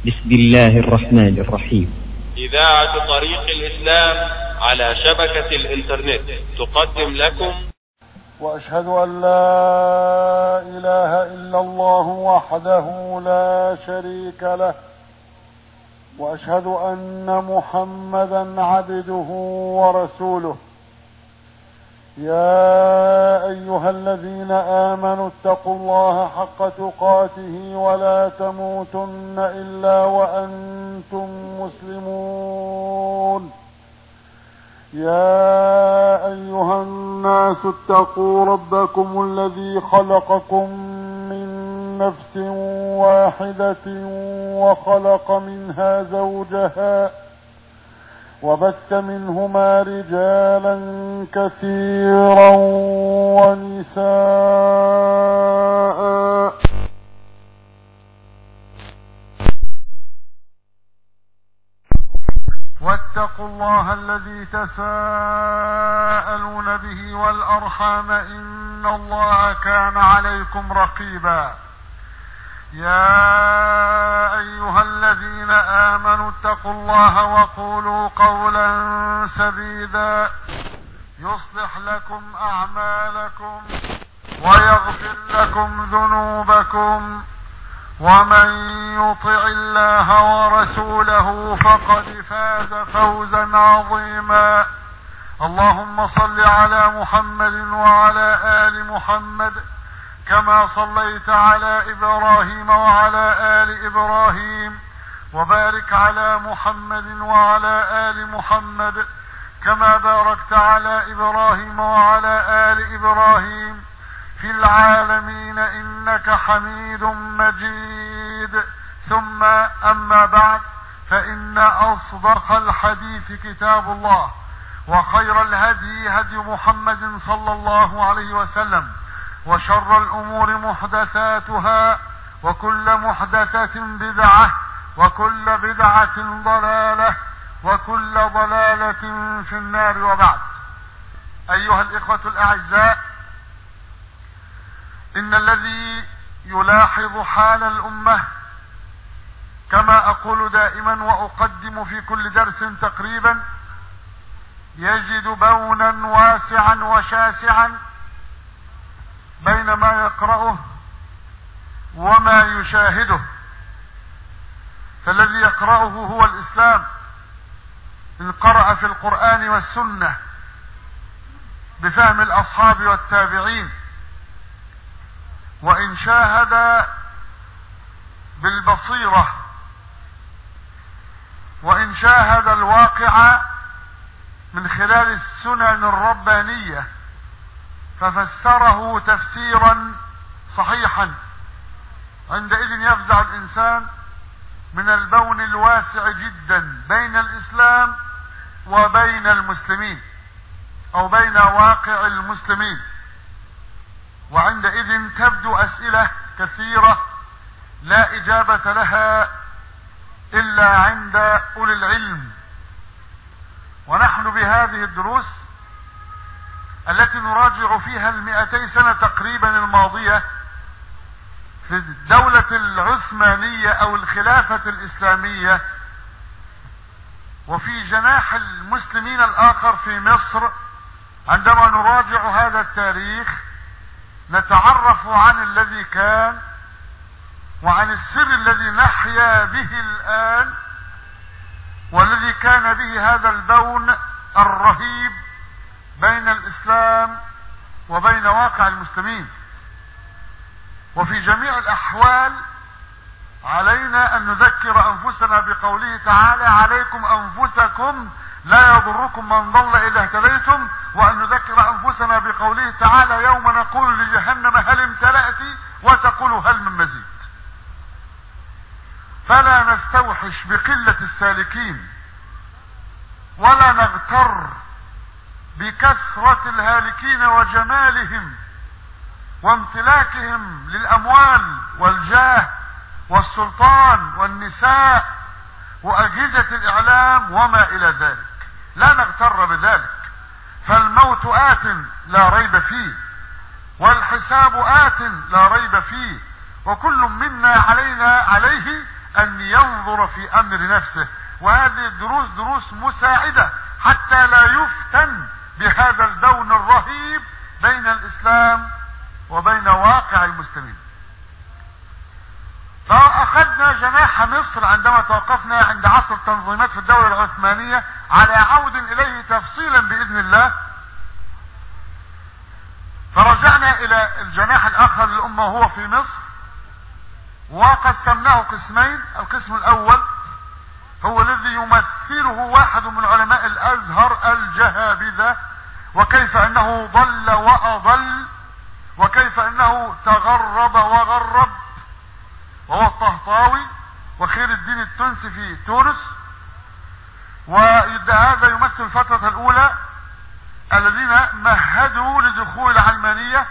بسم الله الرحمن الرحيم إذاعة طريق الإسلام على شبكة الإنترنت تقدم لكم واشهد ان لا اله الا الله وحده لا شريك له واشهد ان محمدا عبده ورسوله يا ايها الذين امنوا اتقوا الله حق تقاته ولا تموتن الا وانتم مسلمون يا ايها الناس اتقوا ربكم الذي خلقكم من نفس واحده وخلق منها زوجها وبث منهما رجالا كثيرا ونساء واتقوا الله الذي تساءلون به والارحام ان الله كان عليكم رقيبا يا ايها الذين امنوا اتقوا الله وقولوا قولا سديدا يصلح لكم اعمالكم ويغفر لكم ذنوبكم ومن يطع الله ورسوله فقد فاز فوزا عظيما اللهم صل على محمد وعلى ال محمد كما صليت على ابراهيم وعلى ال ابراهيم وبارك على محمد وعلى ال محمد كما باركت على ابراهيم وعلى ال ابراهيم في العالمين انك حميد مجيد ثم اما بعد فان اصدق الحديث كتاب الله وخير الهدي هدي محمد صلى الله عليه وسلم وشر الامور محدثاتها وكل محدثه بدعه وكل بدعه ضلاله وكل ضلاله في النار وبعد ايها الاخوه الاعزاء ان الذي يلاحظ حال الامه كما اقول دائما واقدم في كل درس تقريبا يجد بونا واسعا وشاسعا بين ما يقراه وما يشاهده فالذي يقراه هو الاسلام ان قرا في القران والسنه بفهم الاصحاب والتابعين وان شاهد بالبصيره وان شاهد الواقع من خلال السنن الربانيه ففسره تفسيرا صحيحا عندئذ يفزع الانسان من البون الواسع جدا بين الاسلام وبين المسلمين او بين واقع المسلمين وعندئذ تبدو اسئله كثيره لا اجابه لها الا عند اولي العلم ونحن بهذه الدروس التي نراجع فيها المئتي سنه تقريبا الماضيه في الدوله العثمانيه او الخلافه الاسلاميه وفي جناح المسلمين الاخر في مصر عندما نراجع هذا التاريخ نتعرف عن الذي كان وعن السر الذي نحيا به الان والذي كان به هذا البون الرهيب بين الاسلام وبين واقع المسلمين وفي جميع الاحوال علينا ان نذكر انفسنا بقوله تعالى عليكم انفسكم لا يضركم من ضل اذا اهتديتم وان نذكر انفسنا بقوله تعالى يوم نقول لجهنم هل امتلأت وتقول هل من مزيد فلا نستوحش بقلة السالكين ولا نغتر بكثرة الهالكين وجمالهم وامتلاكهم للاموال والجاه والسلطان والنساء واجهزة الاعلام وما الى ذلك لا نغتر بذلك فالموت آت لا ريب فيه والحساب آت لا ريب فيه وكل منا علينا عليه ان ينظر في امر نفسه وهذه الدروس دروس مساعدة حتى لا يفتن بهذا البون الرهيب بين الاسلام وبين واقع المسلمين فاخذنا جناح مصر عندما توقفنا عند عصر التنظيمات في الدولة العثمانية على عود اليه تفصيلا باذن الله فرجعنا الى الجناح الاخر للامة وهو في مصر وقسمناه قسمين القسم الاول هو الذي يمثله واحد من علماء الازهر الجهابذة وكيف انه ضل واضل وكيف انه تغرب وغرب وهو الطهطاوي وخير الدين التونسي في تونس وهذا يمثل الفترة الاولى الذين مهدوا لدخول العلمانية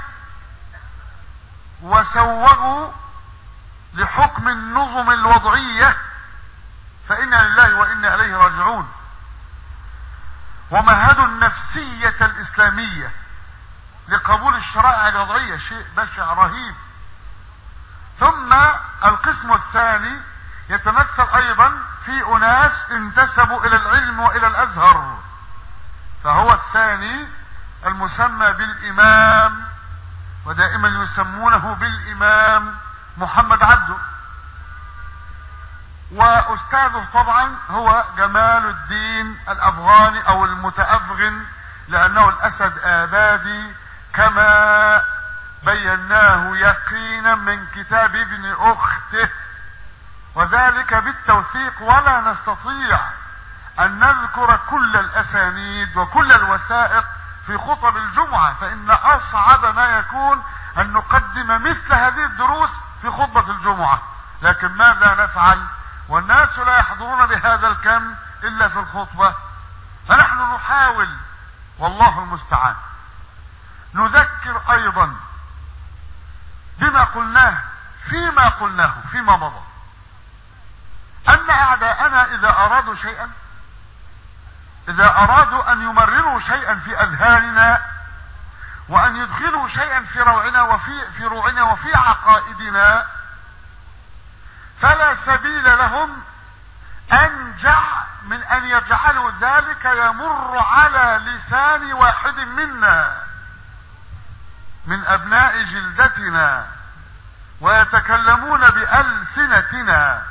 وسوغوا لحكم النظم الوضعية فإنا لله وإنا إليه راجعون ومهدوا النفسية الإسلامية لقبول الشرائع الوضعية شيء بشع رهيب ثم القسم الثاني يتمثل أيضا في أناس انتسبوا إلى العلم وإلى الأزهر فهو الثاني المسمى بالإمام ودائما يسمونه بالإمام محمد عبده واستاذه طبعا هو جمال الدين الافغاني او المتافغن لانه الاسد ابادي كما بيناه يقينا من كتاب ابن اخته وذلك بالتوثيق ولا نستطيع ان نذكر كل الاسانيد وكل الوثائق في خطب الجمعة فان اصعب ما يكون ان نقدم مثل هذه الدروس في خطبة الجمعة لكن ماذا نفعل والناس لا يحضرون بهذا الكم الا في الخطبة فنحن نحاول والله المستعان نذكر ايضا بما قلناه فيما قلناه فيما مضى ان اعداءنا اذا ارادوا شيئا اذا ارادوا ان يمرروا شيئا في اذهاننا وان يدخلوا شيئا في روعنا وفي في روعنا وفي عقائدنا فلا سبيل لهم انجع من ان يجعلوا ذلك يمر على لسان واحد منا من ابناء جلدتنا ويتكلمون بألسنتنا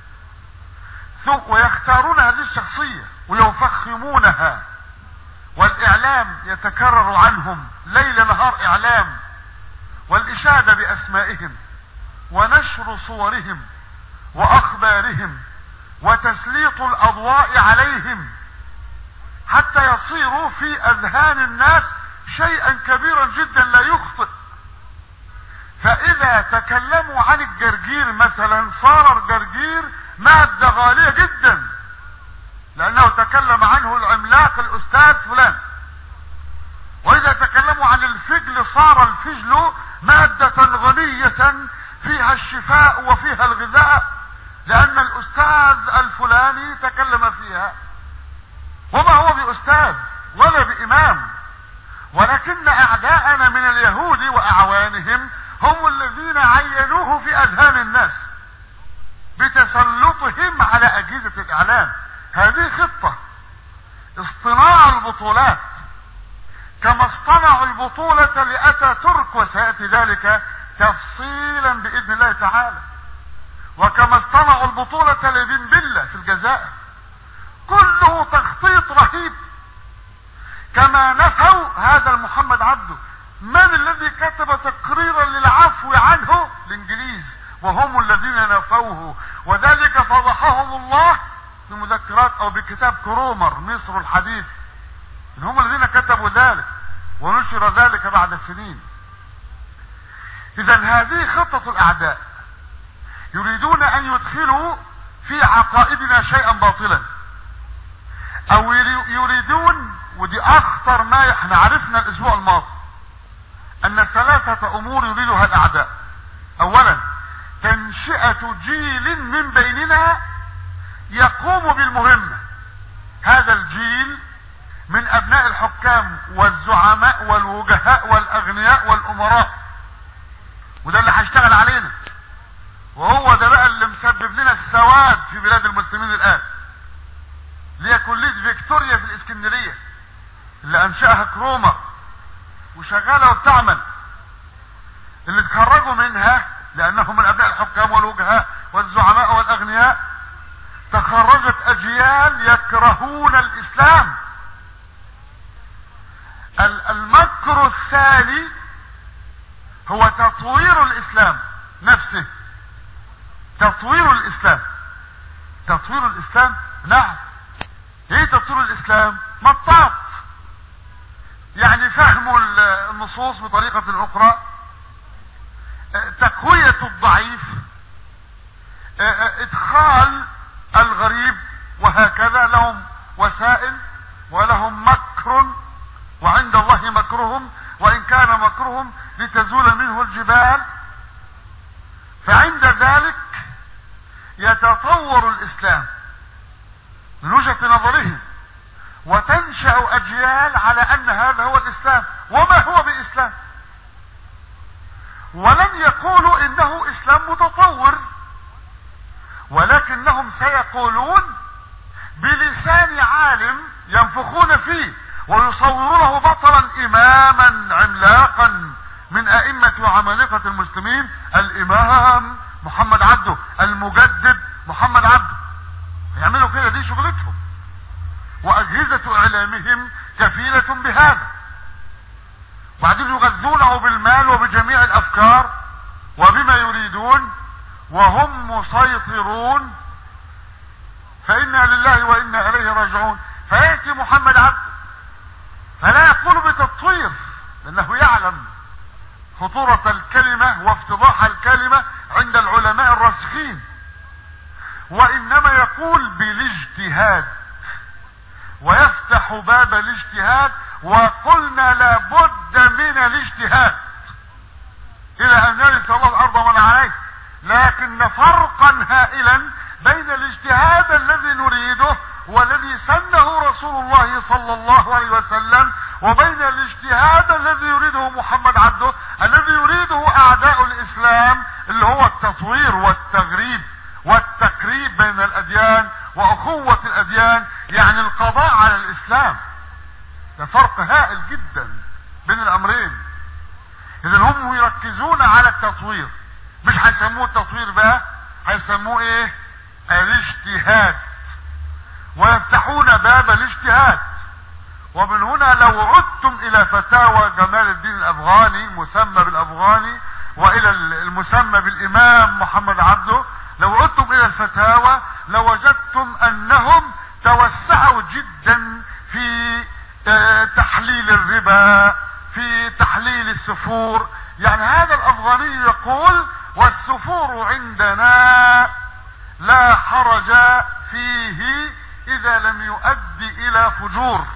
ويختارون هذه الشخصية ويفخمونها والاعلام يتكرر عنهم ليل نهار اعلام والاشادة باسمائهم ونشر صورهم واخبارهم وتسليط الاضواء عليهم حتى يصيروا في اذهان الناس شيئا كبيرا جدا لا يخطئ فاذا تكلموا عن الجرجير مثلا صار الجرجير مادة غالية جدا لانه تكلم عنه العملاق الاستاذ فلان واذا تكلموا عن الفجل صار الفجل مادة غنية فيها الشفاء وفيها الغذاء لان الاستاذ الفلاني تكلم فيها وما هو باستاذ ولا بامام ولكن اعداءنا من اليهود واعوانهم هم الذين عينوه في اذهان الناس بتسلطهم على اجهزة الاعلام هذه خطة اصطناع البطولات كما اصطنعوا البطولة لأتى ترك وسيأتي ذلك تفصيلا بإذن الله تعالى وكما اصطنعوا البطولة لبن بلة في الجزائر كله تخطيط رهيب كما نفوا هذا المحمد عبده من الذي كتب تقريرا للعفو عنه الانجليز وهم الذين نفوه وذلك فضحهم الله بمذكرات او بكتاب كرومر مصر الحديث هم الذين كتبوا ذلك ونشر ذلك بعد سنين اذا هذه خطة الاعداء يريدون ان يدخلوا في عقائدنا شيئا باطلا او يريدون ودي اخطر ما احنا عرفنا الاسبوع الماضي ان ثلاثة امور يريدها الاعداء اولا تنشئة جيل من بيننا يقوم بالمهمة هذا الجيل من ابناء الحكام والزعماء والوجهاء والاغنياء والامراء وده اللي هيشتغل علينا وهو ده بقى اللي مسبب لنا السواد في بلاد المسلمين الان اللي هي كلية فيكتوريا في الاسكندرية اللي انشأها كرومر وشغالة وبتعمل اللي اتخرجوا منها لانهم من ابناء الحكام والوجهاء والزعماء والاغنياء تخرجت اجيال يكرهون الاسلام المكر الثاني هو تطوير الاسلام نفسه تطوير الاسلام تطوير الاسلام نعم ايه تطوير الاسلام مطاط يعني فهم النصوص بطريقة اخرى تقوية الضعيف ادخال الغريب وهكذا لهم وسائل ولهم مكر وعند الله مكرهم وان كان مكرهم لتزول منه الجبال فعند ذلك يتطور الاسلام من وجهة نظرهم وتنشأ اجيال على ان هذا هو الاسلام وما هو باسلام ولن يقولوا انه اسلام متطور ولكنهم سيقولون بلسان عالم ينفخون فيه ويصورونه بطلا اماما عملاقا من ائمة وعمالقة المسلمين الامام محمد عبده المجدد محمد عبده يعملوا كده دي شغلتهم واجهزة اعلامهم كفيلة بهذا وبعدين يغذونه بالمال وبجميع الافكار وبما يريدون وهم مسيطرون فانا لله وانا اليه راجعون فياتي محمد عبد فلا يقول بتطوير لانه يعلم خطورة الكلمة وافتضاح الكلمة عند العلماء الراسخين وانما يقول بالاجتهاد ويفتح باب الاجتهاد وقلنا لابد من الاجتهاد الى ان يرث الله الارض ومن عليه لكن فرقا هائلا بين الاجتهاد الذي نريده والذي سنه رسول الله صلى الله عليه وسلم وبين الاجتهاد الذي يريده محمد عبده الذي يريده اعداء الاسلام اللي هو التطوير والتغريب والتقريب بين الاديان واخوة الاديان يعني القضاء على الاسلام ده فرق هائل جدا بين الامرين اذا هم يركزون على التطوير مش هيسموه التطوير بقى هيسموه ايه الاجتهاد ويفتحون باب الاجتهاد ومن هنا لو عدتم الى فتاوى جمال الدين الافغاني المسمى بالافغاني والى المسمى بالامام محمد عبده لو عدتم الى الفتاوى لوجدتم انهم توسعوا جدا في تحليل الربا في تحليل السفور يعني هذا الافغاني يقول والسفور عندنا لا حرج فيه اذا لم يؤدي الى فجور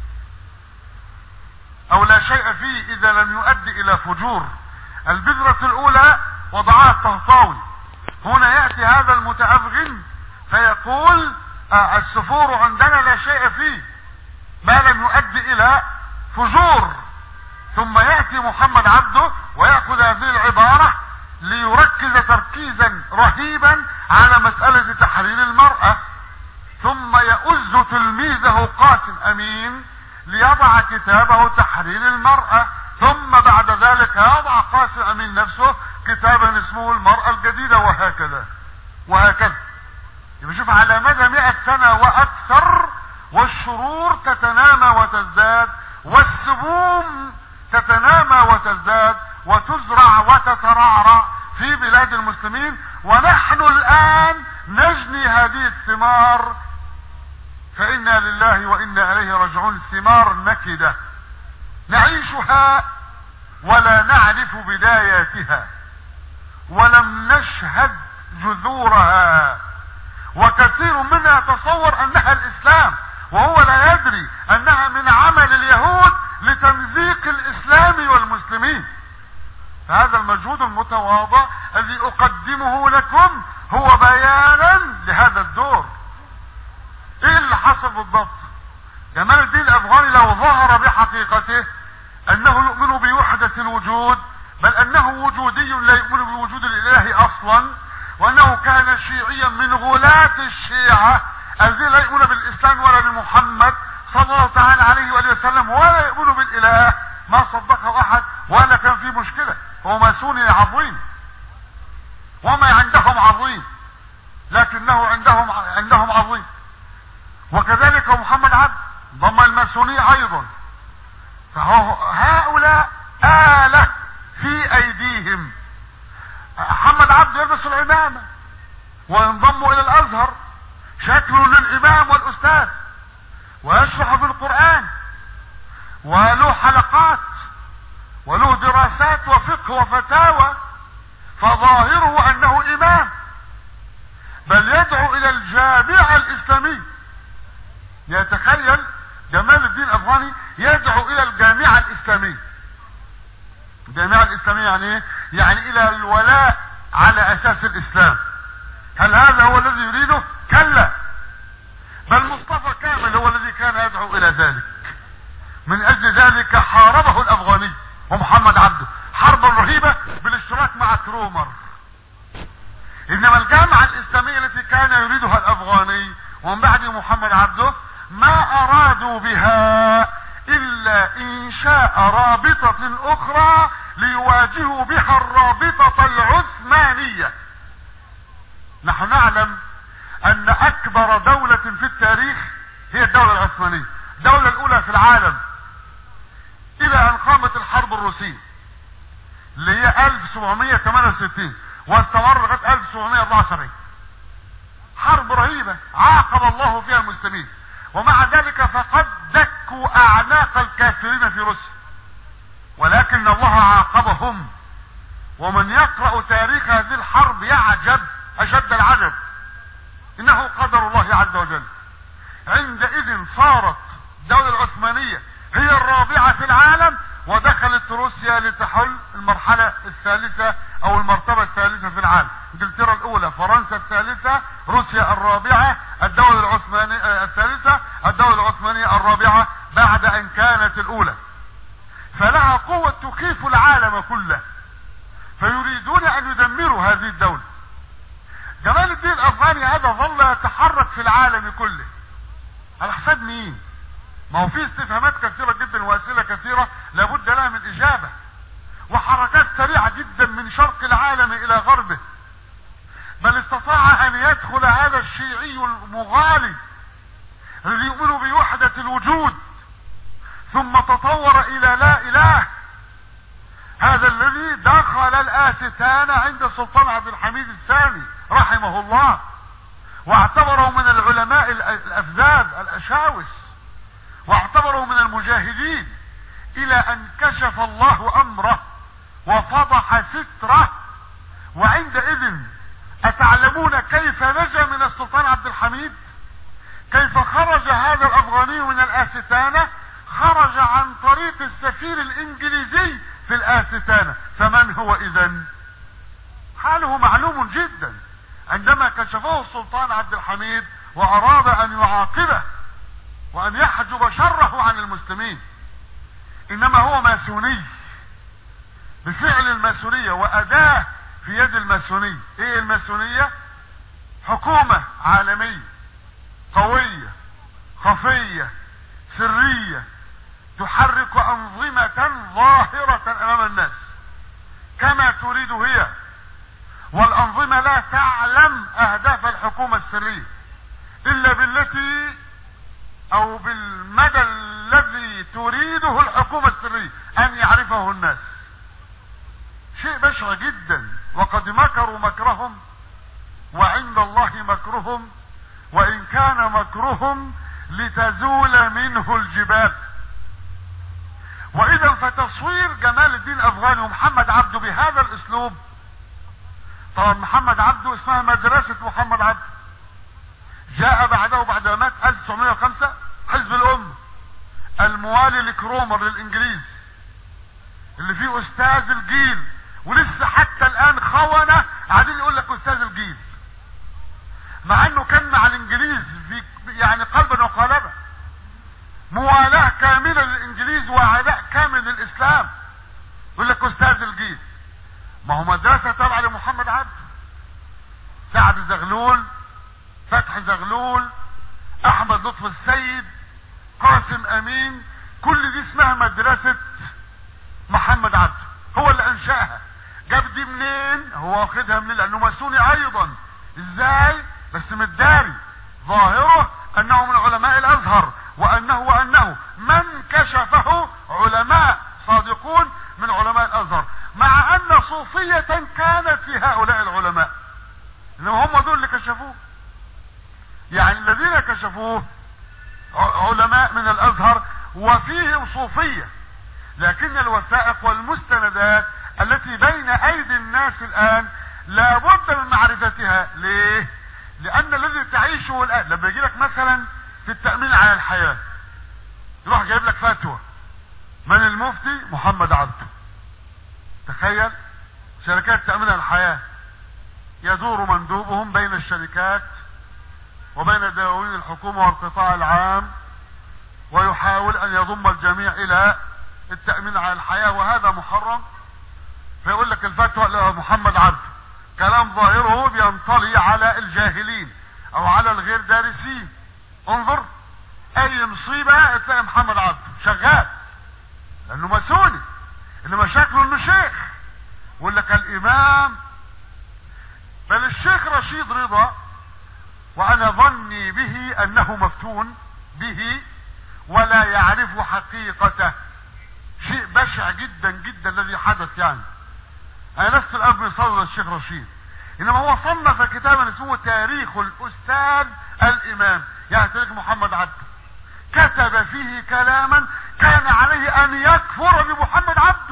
او لا شيء فيه اذا لم يؤدي الى فجور البذرة الاولى وضعها الطهطاوي هنا يأتي هذا المتأفغن فيقول آه السفور عندنا لا شيء فيه ما لم يؤدي الى فجور ثم يأتي محمد عبده ويأخذ هذه العبارة ليركز تركيزا رهيبا على مسألة تحرير المرأة ثم يؤز تلميذه قاسم امين ليضع كتابه تحرير المرأة ثم بعد ذلك يضع قاسم امين نفسه كتابا اسمه المرأة الجديدة وهكذا وهكذا يبقى شوف على مدى مئة سنة واكثر والشرور تتنامى وتزداد والسموم تتنامى وتزداد وتزرع وتترعرع في بلاد المسلمين ونحن الان نجني هذه الثمار فانا لله وانا اليه راجعون ثمار نكده نعيشها ولا نعرف بداياتها ولم نشهد جذورها وكثير منا يتصور انها الاسلام وهو لا يدري انها من عمل اليهود لتمزيق الاسلام والمسلمين هذا المجهود المتواضع الذي اقدمه لكم هو بيانا لهذا الدور ايه اللي حصل بالضبط جمال الدين الافغاني لو ظهر بحقيقته انه يؤمن بوحدة الوجود بل انه وجودي لا يؤمن بالوجود الالهي اصلا وانه كان شيعيا من غلاة الشيعة الذين لا يؤمنون بالاسلام ولا بمحمد صلى الله تعالى عليه واله وسلم ولا يؤمنوا بالاله ما صدقه احد ولا كان في مشكلة هو ماسوني عظيم وما عندهم عظيم لكنه عندهم عندهم عظيم وكذلك محمد عبد ضم الماسونية ايضا فهو هؤلاء آلة في ايديهم محمد عبد يلبس العمامة وينضم الى الازهر شكله للامام والاستاذ ويشرح بالقرآن وله حلقات وله دراسات وفقه وفتاوى فظاهره انه امام بل يدعو الى الجامعة الاسلامية يتخيل جمال الدين الافغاني يدعو الى الجامعة الاسلامية الجامعة الاسلامية يعني ايه يعني الى الولاء على اساس الاسلام هل هذا هو الذي يريده كلا بل مصطفى كامل هو الذي كان يدعو الى ذلك من اجل ذلك حاربه الافغاني ومحمد عبده حربا رهيبة بالاشتراك مع كرومر انما الجامعة الاسلامية التي كان يريدها الافغاني ومن بعد محمد عبده ما ارادوا بها الا انشاء رابطة اخرى ليواجهوا بها الرابطة العثمانية نحن نعلم ان اكبر دولة في التاريخ هي الدولة العثمانية الدولة الاولى في العالم الى ان قامت الحرب الروسية اللي هي 1768 واستمر لغاية 1774 حرب رهيبة عاقب الله فيها المسلمين ومع ذلك فقد دكوا اعناق الكافرين في روسيا ولكن الله عاقبهم ومن يقرأ تاريخ هذه الحرب يعجب اشد العجب انه قدر الله عز وجل عندئذ صارت الدولة العثمانية هي الرابعة في العالم ودخلت روسيا لتحل المرحلة الثالثة او المرتبة الثالثة في العالم انجلترا الاولى فرنسا الثالثة روسيا الرابعة الدولة العثمانية الثالثة الدولة العثمانية الرابعة بعد ان كانت الاولى فلها قوة تخيف العالم كله فيريدون ان يدمروا هذه الدولة جمال الدين الافغاني هذا ظل يتحرك في العالم كله على حساب مين ما هو في استفهامات كثيرة جدا واسئلة كثيرة لابد لها من اجابة وحركات سريعة جدا من شرق العالم الى غربه بل استطاع ان يدخل هذا الشيعي المغالي الذي يؤمن بوحدة الوجود ثم تطور الى لا اله هذا الذي دخل الاستان عند السلطان عبد الحميد الثاني رحمه الله واعتبره من العلماء الافذاذ الاشاوس واعتبره من المجاهدين الى ان كشف الله امره وفضح ستره وعندئذ اتعلمون كيف نجا من السلطان عبد الحميد كيف خرج هذا الافغاني من الاستانة خرج عن طريق السفير الانجليزي في الاستانة فمن هو اذا حاله معلوم جدا عندما كشفه السلطان عبد الحميد واراد ان يعاقبه وان يحجب شره عن المسلمين انما هو ماسوني بفعل الماسونية واداة في يد الماسونية ايه الماسونية حكومة عالمية قوية خفية سرية تحرك انظمة ظاهرة امام الناس كما تريد هي والانظمة لا تعلم اهداف الحكومة السرية الا بالتي او بالمدى الذي تريده الحكومة السرية ان يعرفه الناس شيء بشع جدا وقد مكروا مكرهم وعند الله مكرهم وان كان مكرهم لتزول منه الجبال واذا فتصوير جمال الدين الافغاني ومحمد عبده بهذا الاسلوب طبعا محمد عبده اسمها مدرسة محمد عبده جاء بعده بعد ما مات 1905 حزب الأمة الموالي لكرومر للإنجليز اللي فيه أستاذ الجيل ولسه حتى الآن خونة قاعدين يقول لك أستاذ الجيل مع إنه كان مع الإنجليز في يعني قلبا وقالبا موالاة كاملة للإنجليز وعداء كامل للإسلام يقول لك أستاذ الجيل ما هو مدرسة تابعة لمحمد عبده سعد زغلول فتحي زغلول احمد لطفي السيد قاسم امين كل دي اسمها مدرسة محمد عبده هو اللي انشأها جاب دي منين هو واخدها منين لانه ماسوني ايضا ازاي بس متداري ظاهره انه من علماء الازهر وانه وانه من كشفه علماء صادقون من علماء الازهر مع ان صوفية كانت في هؤلاء العلماء انما هم دول اللي كشفوه يعني الذين كشفوه علماء من الازهر وفيهم صوفية لكن الوثائق والمستندات التي بين ايدي الناس الان لابد من معرفتها ليه لان الذي تعيشه الان لما يجي لك مثلا في التأمين على الحياة يروح جايب لك فتوى من المفتي محمد عبده تخيل شركات تأمين الحياة يدور مندوبهم بين الشركات وبين دواوين الحكومة والقطاع العام ويحاول ان يضم الجميع الى التأمين على الحياة وهذا محرم فيقول لك الفتوى لمحمد عبده كلام ظاهره بينطلي على الجاهلين او على الغير دارسين انظر اي مصيبة تلاقي محمد عبده شغال لانه مسؤولي انما شكله انه شيخ يقول لك الامام بل الشيخ رشيد رضا وانا ظني به انه مفتون به ولا يعرف حقيقته شيء بشع جدا جدا الذي حدث يعني انا لست الان بصدد الشيخ رشيد انما هو صنف كتابا اسمه تاريخ الاستاذ الامام يعني تاريخ محمد عبده كتب فيه كلاما كان عليه ان يكفر بمحمد عبده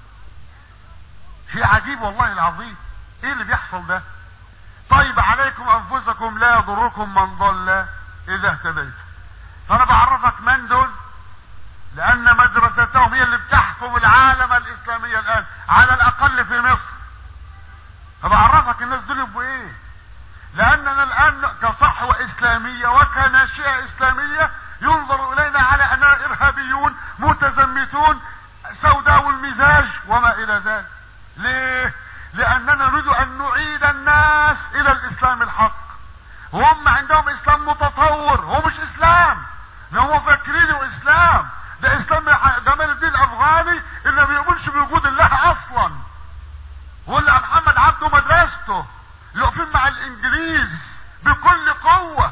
شيء عجيب والله العظيم ايه اللي بيحصل ده طيب عليكم انفسكم لا يضركم من ضل اذا اهتديتم فانا بعرفك من دول لان مدرستهم هي اللي بتحكم العالم الاسلامي الان على الاقل في مصر فبعرفك الناس دول يبقوا ايه لاننا الان كصحوة اسلامية وكناشئة اسلامية ينظر الينا على اننا ارهابيون متزمتون سوداء المزاج وما الى ذلك ليه لاننا نريد ان نعيد الناس الى الاسلام الحق هم عندهم اسلام متطور هو مش اسلام ده هو فاكرينه اسلام ده اسلام جمال الدين الافغاني اللي ما بيؤمنش بوجود الله اصلا واللي محمد عبده مدرسته يقفين مع الانجليز بكل قوة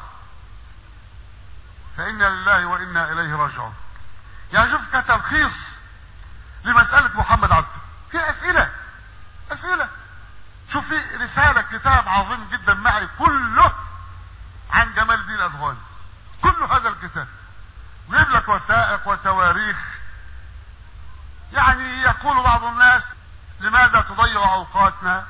فانا لله وانا اليه راجعون يعني شوف كتلخيص لمسألة محمد عبده في اسئلة اسئلة شوف في رسالة كتاب عظيم جدا معي كله عن جمال الدين الافغاني كل هذا الكتاب ويجيب لك وثائق وتواريخ يعني يقول بعض الناس لماذا تضيع اوقاتنا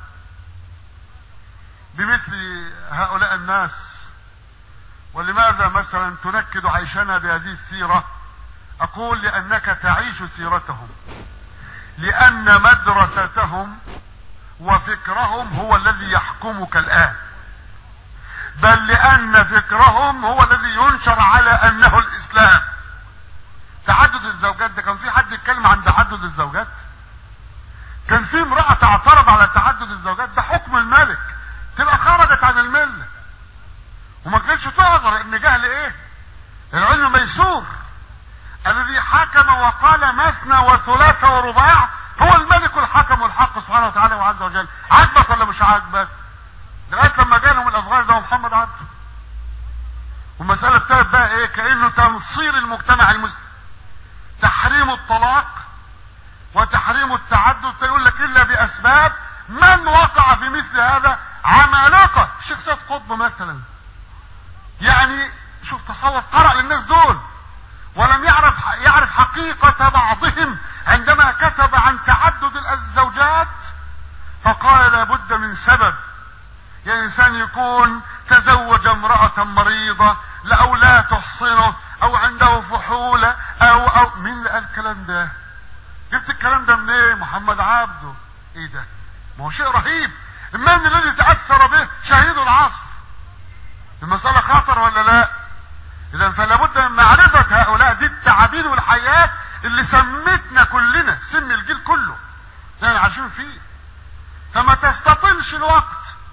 بمثل هؤلاء الناس ولماذا مثلا تنكد عيشنا بهذه السيرة اقول لانك تعيش سيرتهم لان مدرستهم وفكرهم هو الذي يحكمك الان بل لان فكرهم هو الذي ينشر على انه الاسلام تعدد الزوجات ده كان في حد يتكلم عن تعدد الزوجات كان في امرأة تعترض على تعدد الزوجات ده حكم الملك تبقى خرجت عن الملة وما كانتش تعذر ان جهل ايه العلم ميسور الذي حكم وقال مثنى وثلاث ورباع هو الملك الحكم الحق سبحانه وتعالى وعز وجل عاجبك ولا مش عاجبك لغايه لما جالهم الافغان ده محمد عبده والمساله ابتدت بقى ايه كانه تنصير المجتمع المسلم تحريم الطلاق وتحريم التعدد فيقول لك الا باسباب من وقع في مثل هذا عمالقه الشيخ سيد قطب مثلا يعني شوف تصور قرأ للناس دول ولم يعرف يعرف حقيقة بعضهم عندما كتب عن تعدد الزوجات فقال لابد من سبب يعني انسان يكون تزوج امرأة مريضة او لا تحصنه او عنده فحولة او او مين اللي قال الكلام ده جبت الكلام ده منين إيه؟ محمد عبده ايه ده ما هو شيء رهيب من الذي تأثر به شهيد العصر المسألة خطر ولا لا اذا فلا بد من معرفة هؤلاء دي التعابين والحياة اللي سمتنا كلنا سم الجيل كله يعني عايشين فيه فما تستطلش الوقت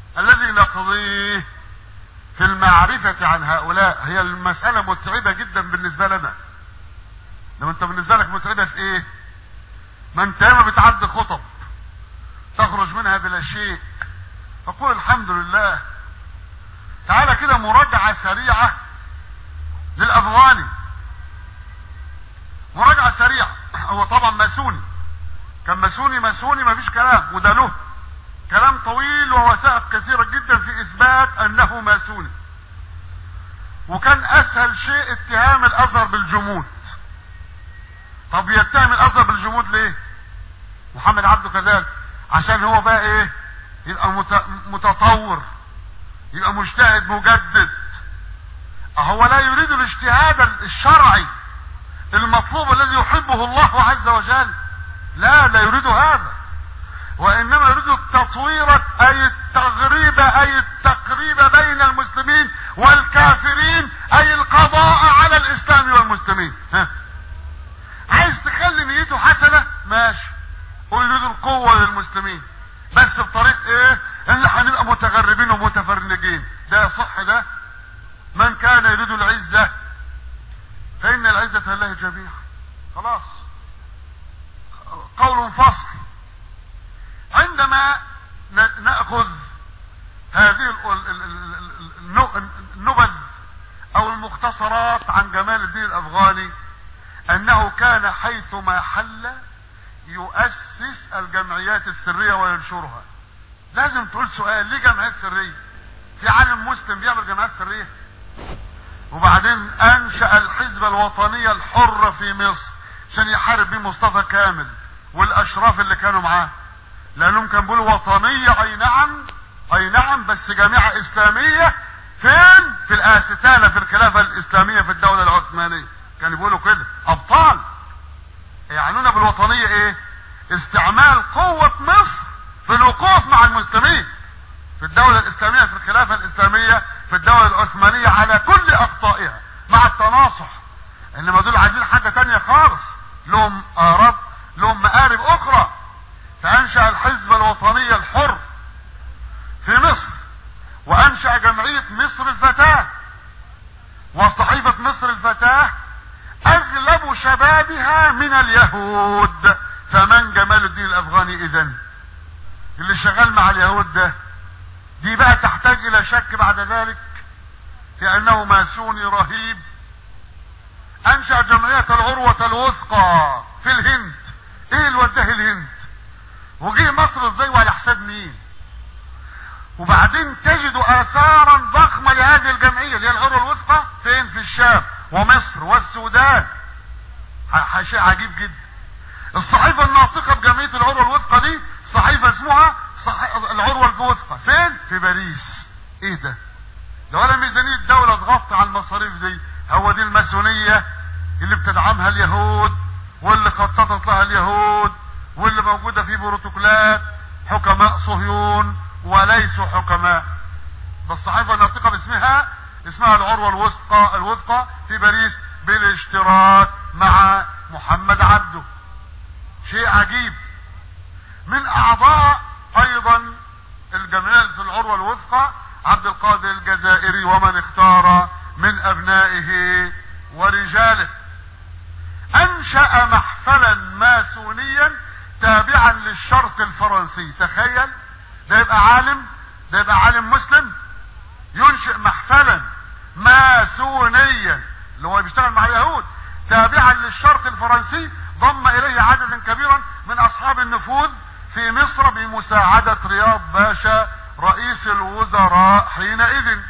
الذي نقضيه في المعرفة عن هؤلاء هي المسألة متعبة جدا بالنسبة لنا لما انت بالنسبة لك متعبة في ايه ما انت ياما بتعد خطب تخرج منها بلا شيء فقول الحمد لله تعالى كده مراجعة سريعة للأفغاني مراجعة سريعة هو طبعا ماسوني كان ماسوني ماسوني مفيش كلام وده له كلام طويل ووثائق كثيرة جدا في إثبات أنه ماسوني وكان أسهل شيء اتهام الأزهر بالجمود طب يتهم الأزهر بالجمود ليه؟ محمد عبده كذلك عشان هو بقى ايه؟ يبقى متطور يبقى مجتهد مجدد هو لا يريد الاجتهاد الشرعي المطلوب الذي يحبه الله عز وجل لا لا يريد هذا وانما يريد التطوير اي التغريب اي التقريب بين المسلمين والكافرين اي القضاء على الاسلام والمسلمين ها. عايز تخلي نيته حسنة ماشي ويريد القوة للمسلمين بس بطريق ايه ان هنبقى متغربين ومتفرنجين ده صح ده من كان يريد العزة فإن العزة لله جميعا خلاص قول فصل عندما نأخذ هذه النبذ أو المختصرات عن جمال الدين الأفغاني أنه كان حيثما حل يؤسس الجمعيات السرية وينشرها لازم تقول سؤال ليه جمعيات سرية في عالم مسلم بيعمل جمعيات سرية وبعدين انشأ الحزب الوطنية الحرة في مصر عشان يحارب بيه مصطفى كامل والاشراف اللي كانوا معاه لانهم كانوا بيقولوا وطنية اي نعم اي نعم بس جامعة اسلامية فين في الاستانة في الخلافة الاسلامية في الدولة العثمانية كانوا بيقولوا كده ابطال يعنون بالوطنية ايه استعمال قوة مصر في الوقوف مع المسلمين في الدولة الاسلامية في الخلافة الاسلامية في الدولة العثمانية على كل اخطائها مع التناصح انما دول عايزين حاجة تانية خالص لهم ارب لهم مآرب اخرى فانشأ الحزب الوطني الحر في مصر وانشأ جمعية مصر الفتاة وصحيفة مصر الفتاة اغلب شبابها من اليهود فمن جمال الدين الافغاني اذا اللي شغال مع اليهود ده دي بقى تحتاج الى شك بعد ذلك في انه ماسوني رهيب انشأ جمعية العروة الوثقى في الهند ايه اللي وداه الهند وجه مصر ازاي وعلى حساب مين وبعدين تجد اثارا ضخمة لهذه الجمعية اللي هي العروة الوثقى فين في الشام ومصر والسودان شيء عجيب جدا الصحيفة الناطقة بجمعية العروة الوثقى دي صحيفة اسمها صح... العروة الوثقى فين في باريس ايه ده ده ولا ميزانية الدولة تغطي على المصاريف دي هو دي الماسونية اللي بتدعمها اليهود واللي خططت لها اليهود واللي موجودة في بروتوكولات حكماء صهيون وليسوا حكماء بس الصحيفة الناطقة باسمها اسمها العروة الوثقى الوثقى في باريس بالاشتراك مع محمد عبده شيء عجيب من اعضاء ايضا الجمعية العروة الوثقى عبد القادر الجزائري ومن اختار من ابنائه ورجاله انشأ محفلا ماسونيا تابعا للشرط الفرنسي تخيل ده يبقى عالم ده يبقى عالم مسلم ينشئ محفلا ماسونيا اللي هو بيشتغل مع اليهود تابعا للشرط الفرنسي ضم اليه عددا كبيرا من اصحاب النفوذ في مصر بمساعدة رياض باشا رئيس الوزراء حينئذ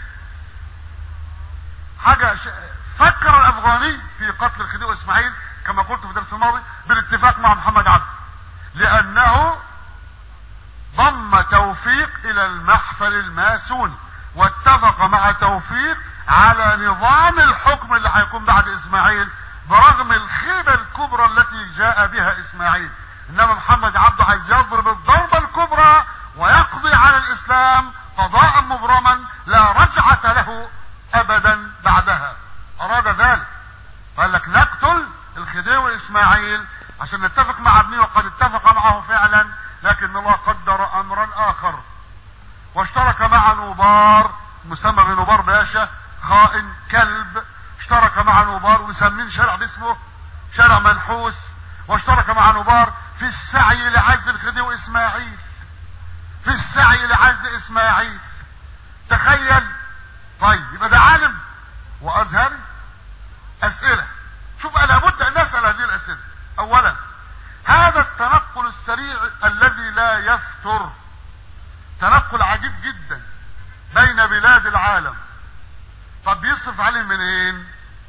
حاجة ش... فكر الافغاني في قتل الخديوي اسماعيل كما قلت في الدرس الماضي بالاتفاق مع محمد عبد لانه ضم توفيق الى المحفل الماسوني واتفق مع توفيق على نظام الحكم اللي هيكون بعد اسماعيل برغم الخيبة الكبرى التي جاء بها اسماعيل انما محمد عبده عايز يضرب الضربة الكبرى ويقضي على الاسلام قضاء مبرما لا رجعة له ابدا بعدها اراد ذلك قال لك نقتل الخديوي اسماعيل عشان نتفق مع ابنه وقد اتفق معه فعلا لكن الله قدر امرا اخر واشترك مع نوبار مسمى بنوبار باشا خائن كلب اشترك مع نوبار ومسمين شارع باسمه شارع منحوس واشترك مع نوبار في السعي لعزل خديوي اسماعيل في السعي لعزل اسماعيل تخيل طيب يبقى ده عالم وازهري اسئله شوف انا لابد ان نسال هذه الاسئله اولا هذا التنقل السريع الذي لا يفتر تنقل عجيب جدا بين بلاد العالم طب يصرف عليه منين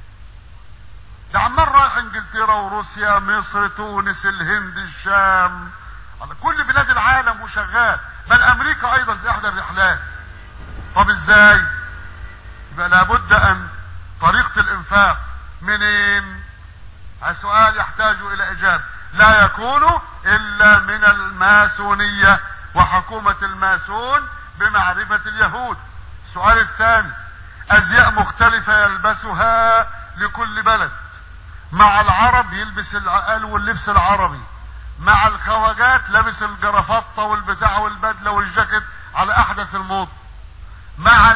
ده عمال رايح انجلترا وروسيا مصر تونس الهند الشام على كل بلاد العالم وشغال بل امريكا ايضا في احدى الرحلات طب ازاي يبقى لابد ان طريقة الانفاق منين سؤال يحتاج الى اجابة لا يكون الا من الماسونية وحكومة الماسون بمعرفة اليهود السؤال الثاني ازياء مختلفة يلبسها لكل بلد مع العرب يلبس العقال واللبس العربي مع الخواجات لابس الجرافطة والبتاع والبدلة والجاكيت على احدث الموضة مع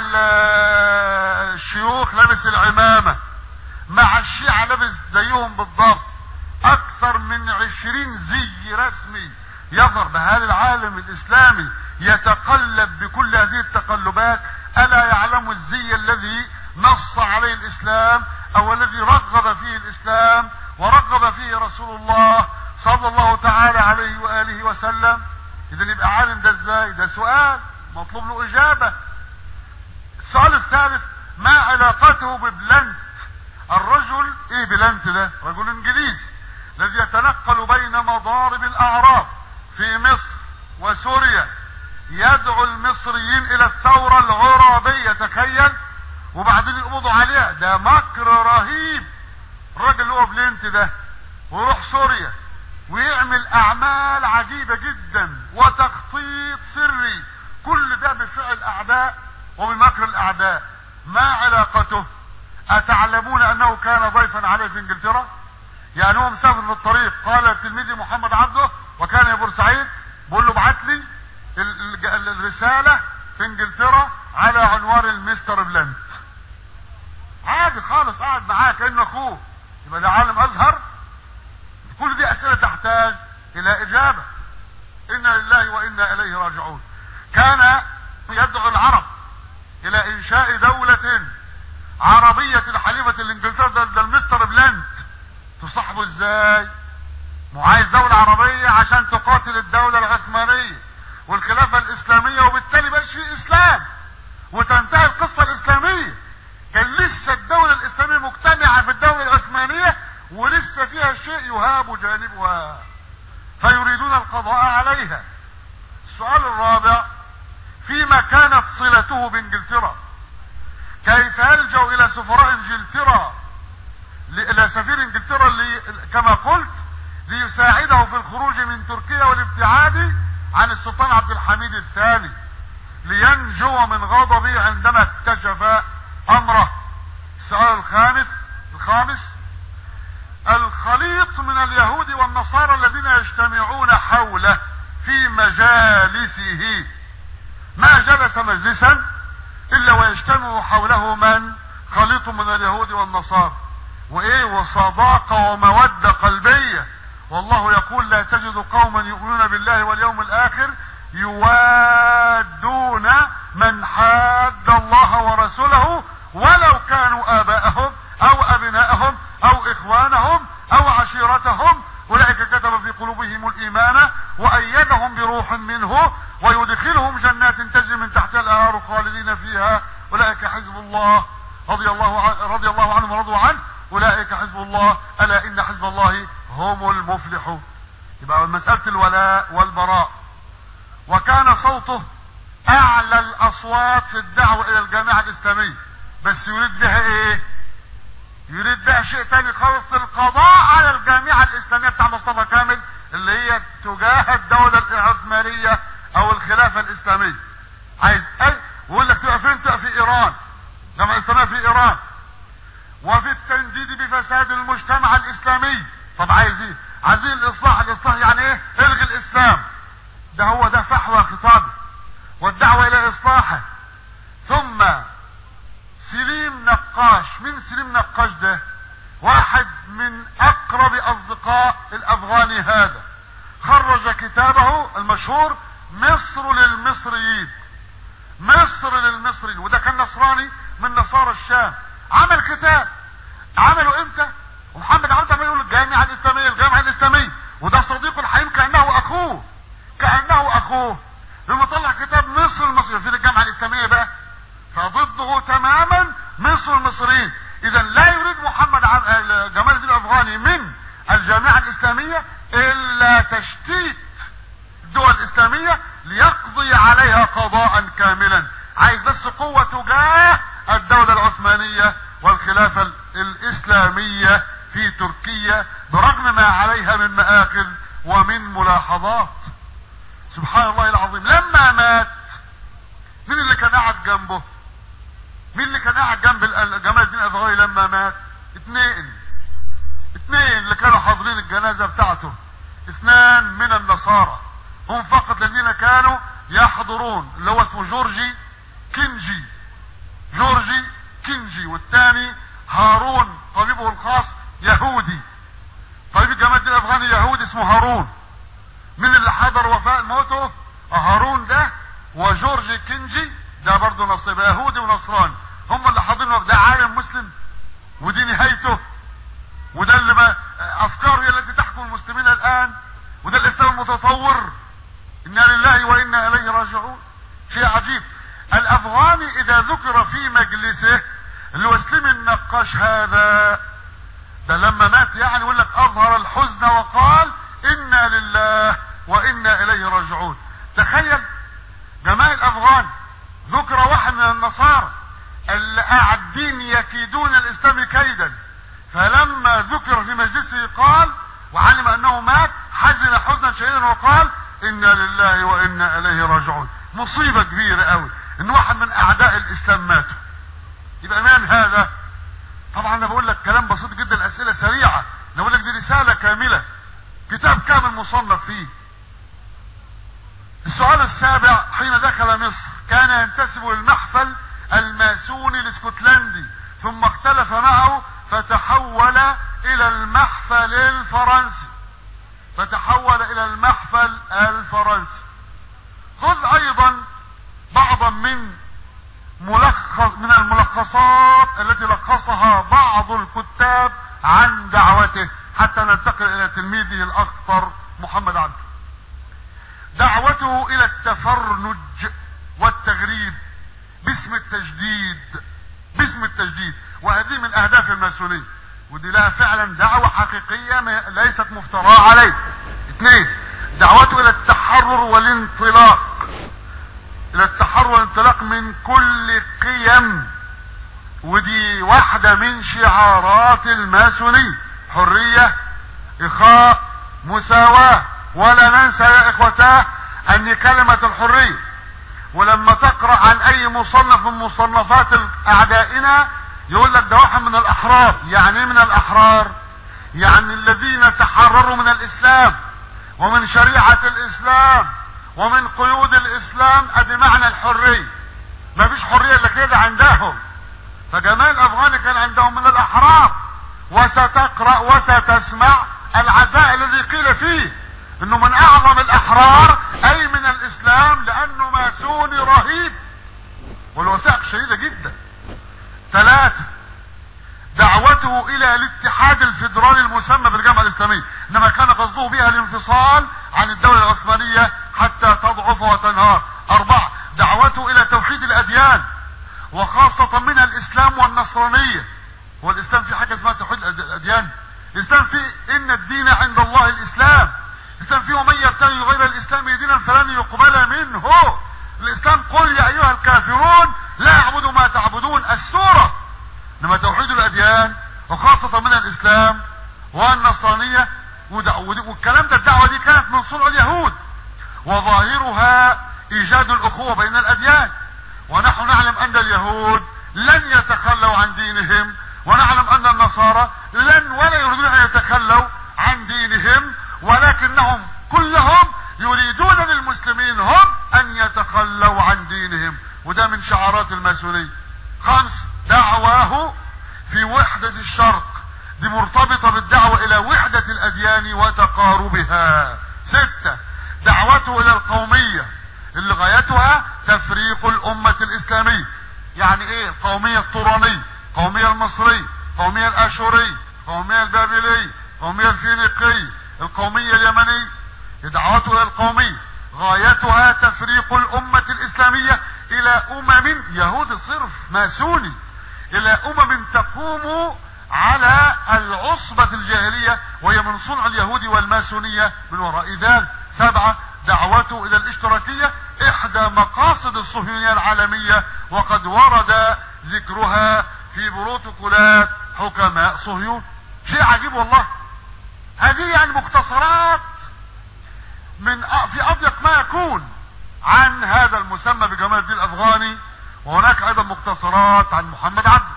الشيوخ لابس العمامة مع الشيعة لابس زيهم بالضبط اكثر من عشرين زي رسمي يظهر بهال العالم الاسلامي يتقلب بكل هذه التقلبات الا يعلم الزي الذي نص عليه الاسلام او الذي رغب فيه الاسلام ورغب فيه رسول الله صلى الله تعالى عليه واله وسلم اذا يبقى عالم ده ازاي ده سؤال مطلوب له اجابه السؤال الثالث ما علاقته ببلنت الرجل ايه بلنت ده رجل انجليزي الذي يتنقل بين مضارب الاعراب في مصر وسوريا يدعو المصريين الى الثورة العرابية تخيل وبعدين يقبضوا عليها ده مكر رهيب الراجل اللي هو بلنت ده ويروح سوريا ويعمل اعمال عجيبة جدا وتخطيط سري كل ده بفعل اعداء وبمكر الاعداء ما علاقته اتعلمون انه كان ضيفا عليه في انجلترا يعني هو مسافر في الطريق قال تلميذي محمد عبده وكان يا بورسعيد بقول له ابعت لي الرسالة في انجلترا على عنوان المستر بلنت عادي خالص قاعد معاه كانه اخوه يبقى ده عالم ازهر كل دي اسئله تحتاج الى اجابه انا لله وانا اليه راجعون كان يدعو العرب الى انشاء دولة عربية حليفة لانجلترا ده, ده المستر بلانت تصاحبه ازاي مو عايز دولة عربية عشان تقاتل الدولة العثمانية والخلافة الاسلامية وبالتالي بقاش فيه اسلام وتنتهي القصة الاسلامية كان لسه الدولة الاسلامية مجتمعة في الدولة العثمانية ولسه فيها شيء يهاب جانبها فيريدون القضاء عليها السؤال الرابع فيما كانت صلته بانجلترا كيف يلجأ الى سفراء انجلترا الى سفير انجلترا اللي كما قلت ليساعده في الخروج من تركيا والابتعاد عن السلطان عبد الحميد الثاني لينجو من غضبه عندما اكتشف امره السؤال الخامس الخامس الخليط من اليهود والنصارى الذين يجتمعون حوله في مجالسه ما جلس مجلسا الا ويجتمع حوله من خليط من اليهود والنصارى وايه وصداقة ومودة قلبية والله يقول لا تجد قوما يؤمنون بالله واليوم الاخر يوادون من حاد الله ورسوله ولو كانوا اباءهم او ابناءهم او اخوانهم او عشيرتهم اولئك كتب في قلوبهم الايمان وايدهم بروح منه ويدخلهم جنات تجري من تحتها الانهار خالدين فيها اولئك حزب الله رضي الله عنه رضي الله عنهم ورضوا عنه اولئك حزب الله الا ان حزب الله هم المفلحون يبقى مساله الولاء والبراء وكان صوته اعلى الاصوات في الدعوه الى الجامعه الاسلاميه بس يريد بها ايه يريد بها شيء تاني خالص القضاء على الجامعة الاسلامية بتاع مصطفى كامل اللي هي تجاه الدولة العثمانية او الخلافة الاسلامية عايز اي ويقول لك تبقى فين تبقى في ايران جامعة اسلامية في ايران وفي التنديد بفساد المجتمع الاسلامي طب عايز ايه عايزين الاصلاح الاصلاح يعني ايه الغي الاسلام ده هو ده فحوى خطابه والدعوة الى اصلاحه ثم سليم نقاش مين سليم نقاش ده واحد من اقرب اصدقاء الافغاني هذا خرج كتابه المشهور مصر للمصريين مصر للمصريين وده كان نصراني من نصارى الشام عمل كتاب عمله امتى ومحمد عبد الله يقول الجامعة الاسلامية الجامعة الاسلامية وده صديق الحليم كأنه اخوه كأنه اخوه لما طلع كتاب مصر المصريين في الجامعة الاسلامية بقى فضده تماما مصر المصريين اذا لا يريد محمد جمال الدين الافغاني من الجامعة الاسلامية الا تشتيت الدول الاسلامية ليقضي عليها قضاء كاملا عايز بس قوة تجاه الدولة العثمانية والخلافة الاسلامية في تركيا برغم ما عليها من مآخذ ومن ملاحظات سبحان الله العظيم لما مات مين اللي كان قاعد جنبه مين اللي كان قاعد جنب جمال الدين الافغاني لما مات اثنين اثنين اللي كانوا حاضرين الجنازة بتاعته اثنان من النصارى هم فقط الذين كانوا يحضرون اللي هو اسمه جورجي كينجي جورجي كينجي والثاني هارون طبيبه الخاص يهودي طبيب جمال الدين الافغاني يهودي اسمه هارون من اللي حضر وفاة موته هارون ده وجورجي كينجي ده برضه نصيب يهودي ونصراني هم اللي حاضرين ده عالم مسلم ودي نهايته وده اللي ما افكاره هي التي تحكم المسلمين الان وده الاسلام المتطور انا لله وانا اليه راجعون شيء عجيب الافغاني اذا ذكر في مجلسه اللي هو سليم النقاش هذا ده لما مات يعني يقول لك اظهر الحزن وقال انا لله وانا اليه راجعون تخيل جماعة الافغان ذكر واحد من النصارى اللي قاعدين يكيدون الاسلام كيدا فلما ذكر في مجلسه قال وعلم انه مات حزن حزنا شديدا وقال انا لله وانا اليه راجعون مصيبه كبيره قوي ان واحد من اعداء الاسلام مات يبقى من هذا طبعا انا بقول لك كلام بسيط جدا اسئله سريعه انا بقول لك دي رساله كامله كتاب كامل مصنف فيه السؤال السابع حين دخل مصر كان ينتسب للمحفل الماسوني الاسكتلندي ثم اختلف معه فتحول الى المحفل الفرنسي فتحول الى المحفل الفرنسي خذ ايضا بعضا من ملخص من الملخصات التي لخصها بعض الكتاب عن دعوته حتى ننتقل الى تلميذه الاخطر محمد عبده دعوته الى التفرنج والتغريب باسم التجديد باسم التجديد وهذه من اهداف الماسونيه ودي لها فعلا دعوة حقيقية ليست مفتراة عليه اثنين دعوته الى التحرر والانطلاق الى التحرر والانطلاق من كل قيم ودي واحدة من شعارات الماسونية حرية اخاء مساواة ولا ننسى يا اخوتاه ان كلمة الحرية ولما تقرأ عن اي مصنف من مصنفات اعدائنا يقول لك ده واحد من الاحرار يعني ايه من الاحرار يعني الذين تحرروا من الاسلام ومن شريعة الاسلام ومن قيود الاسلام ادي معنى الحرية ما فيش حرية الا كده عندهم فجمال افغاني كان عندهم من الاحرار وستقرأ وستسمع العزاء الذي قيل فيه انه من اعظم الاحرار اي من الاسلام لانه ماسوني رهيب والوثائق شديدة جدا ثلاثة دعوته الى الاتحاد الفيدرالي المسمى بالجامعة الاسلامية انما كان قصده بها الانفصال عن الدولة العثمانية حتى تضعف وتنهار اربعة دعوته الى توحيد الاديان وخاصة منها الاسلام والنصرانية هو الاسلام في حاجة اسمها توحيد الاديان الاسلام في ان الدين عند الله الاسلام الاسلام فيه ومن يبتغي غير الاسلام دينا فلن يقبل منه الاسلام قل يا ايها الكافرون لا اعبدوا ما تعبدون السورة انما توحيد الاديان وخاصة من الاسلام والنصرانية والكلام ده الدعوة دي كانت من صنع اليهود وظاهرها ايجاد الاخوة بين الاديان ونحن نعلم ان اليهود لن يتخلوا عن دينهم ونعلم ان النصارى لن ولا يريدون ان يتخلوا عن دينهم ولكنهم كلهم يريدون للمسلمين هم ان يتخلوا عن دينهم وده من شعارات الماسونية خمسة دعواه في وحدة الشرق دي مرتبطة بالدعوة الى وحدة الاديان وتقاربها ستة دعوته الى القومية اللي غايتها تفريق الامة الاسلامية يعني ايه القومية الطورانية القومية المصرية القومية الاشورية القومية البابلية القومية الفينيقية القومية اليمنية دعوته الى القومية غايتها تفريق الامة الاسلامية الى امم يهود صرف ماسوني الى امم تقوم على العصبة الجاهلية وهي من صنع اليهود والماسونية من وراء ذلك سبعة دعوته الى الاشتراكية احدى مقاصد الصهيونية العالمية وقد ورد ذكرها في بروتوكولات حكماء صهيون شيء عجيب والله هذه يعني مختصرات من في اضيق ما يكون عن هذا المسمى بجمال الدين الافغاني وهناك ايضا مختصرات عن محمد عبده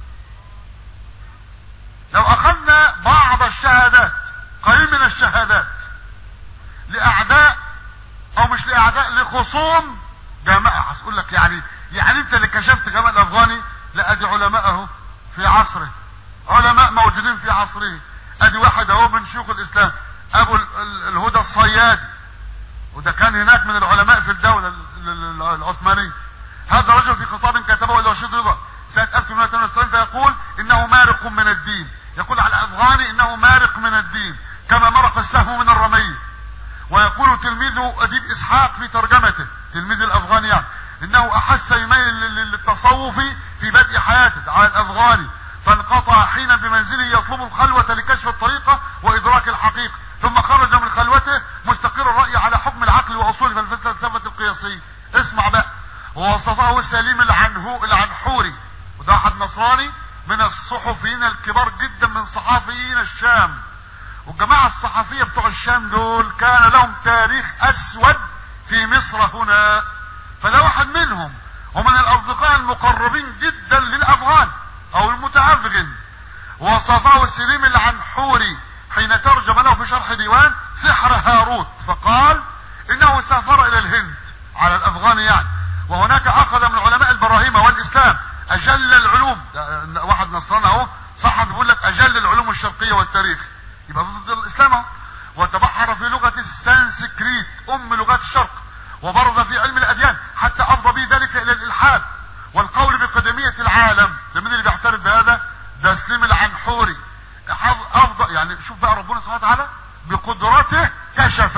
لو اخذنا بعض الشهادات قليل من الشهادات لاعداء او مش لاعداء لخصوم جماعة هقول لك يعني يعني انت اللي كشفت جمال الافغاني لا ادي علماءه في عصره علماء موجودين في عصره ادي واحد اهو من شيوخ الاسلام ابو الهدى الصيادي وده كان هناك من العلماء في الدولة العثمانية هذا رجل في خطاب كتبه الى رشيد رضا سنة 1898 فيقول انه مارق من الدين يقول على الافغاني انه مارق من الدين كما مرق السهم من الرمي ويقول تلميذه اديب اسحاق في ترجمته تلميذ الافغاني يعني انه احس يميل للتصوف في بدء حياته على الافغاني فانقطع حينا بمنزله يطلب الخلوة لكشف الطريقة وادراك الحقيقة ثم خرج من خلوته مستقر الرأي على حكم العقل واصول الفلسفة القياسية اسمع بقى ووصفه سليم العنهو العنحوري وده واحد نصراني من الصحفيين الكبار جدا من صحفيين الشام والجماعة الصحفية بتوع الشام دول كان لهم تاريخ اسود في مصر هنا فده واحد منهم ومن الاصدقاء المقربين جدا للافغان او المتافغن وصفه سليم العنحوري حين ترجم له في شرح ديوان سحر هاروت فقال انه سافر الى الهند على الافغان يعني وهناك اخذ من علماء البراهيم والاسلام اجل العلوم واحد نصراني اهو صحفي بيقول لك اجل العلوم الشرقيه والتاريخ يبقى ضد الاسلام اهو وتبحر في لغه السانسكريت ام لغات الشرق وبرز في علم الاديان حتى افضى به ذلك الى الالحاد والقول بقدميه العالم ده مين اللي بيعترف بهذا ده سليم العنحوري افضل يعني شوف بقى ربنا سبحانه وتعالى بقدرته كشف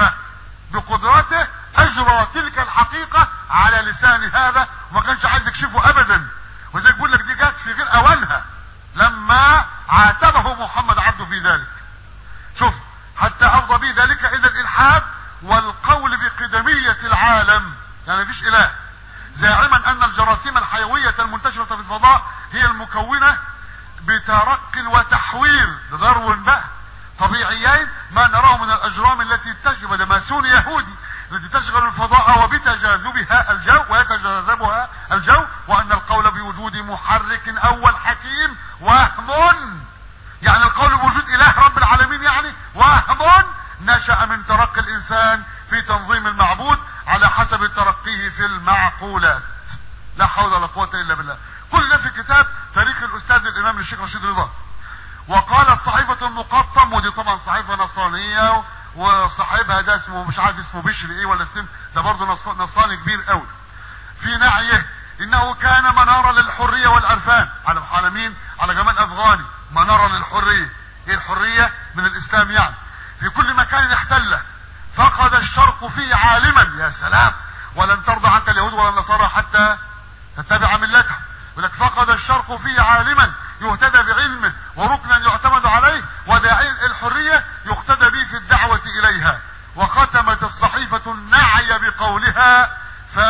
بقدرته اجرى تلك الحقيقة على لسان هذا وما كانش عايز يكشفه ابدا وزي بيقول لك دي جت في غير اوانها لما عاتبه محمد عبده في ذلك شوف حتى افضى به ذلك الى الالحاد والقول بقدمية العالم يعني مفيش اله زاعما ان الجراثيم الحيوية المنتشرة في الفضاء هي المكونة بترق وتحوير ده داروين بقى طبيعيين ما نراه من الاجرام التي تشغل ده ماسون يهودي التي تشغل الفضاء وبتجاذبها الجو ويتجاذبها الجو وان القول بوجود محرك اول حكيم وهم يعني القول بوجود اله رب العالمين يعني وهم نشأ من ترقي الانسان في تنظيم المعبود على حسب ترقيه في المعقولات لا حول ولا قوة الا بالله كل ده في كتاب تاريخ الاستاذ الامام للشيخ رشيد رضا وقالت صحيفة المقطم ودي طبعا صحيفة نصرانية وصاحبها ده اسمه مش عارف اسمه بشر ايه ولا اسم ده برضه نصراني كبير قوي في نعيه انه كان منارة للحرية والعرفان على على مين على جمال افغاني منارة للحرية ايه الحرية من الاسلام يعني في كل مكان احتله فقد الشرق فيه عالما يا سلام ولن ترضى عنك اليهود ولا النصارى حتى تتبع ملتهم ولك فقد الشرق فيه عالما يهتدى بعلمه وركنا يعتمد عليه وداعي الحرية يقتدى به في الدعوة اليها وختمت الصحيفة النعي بقولها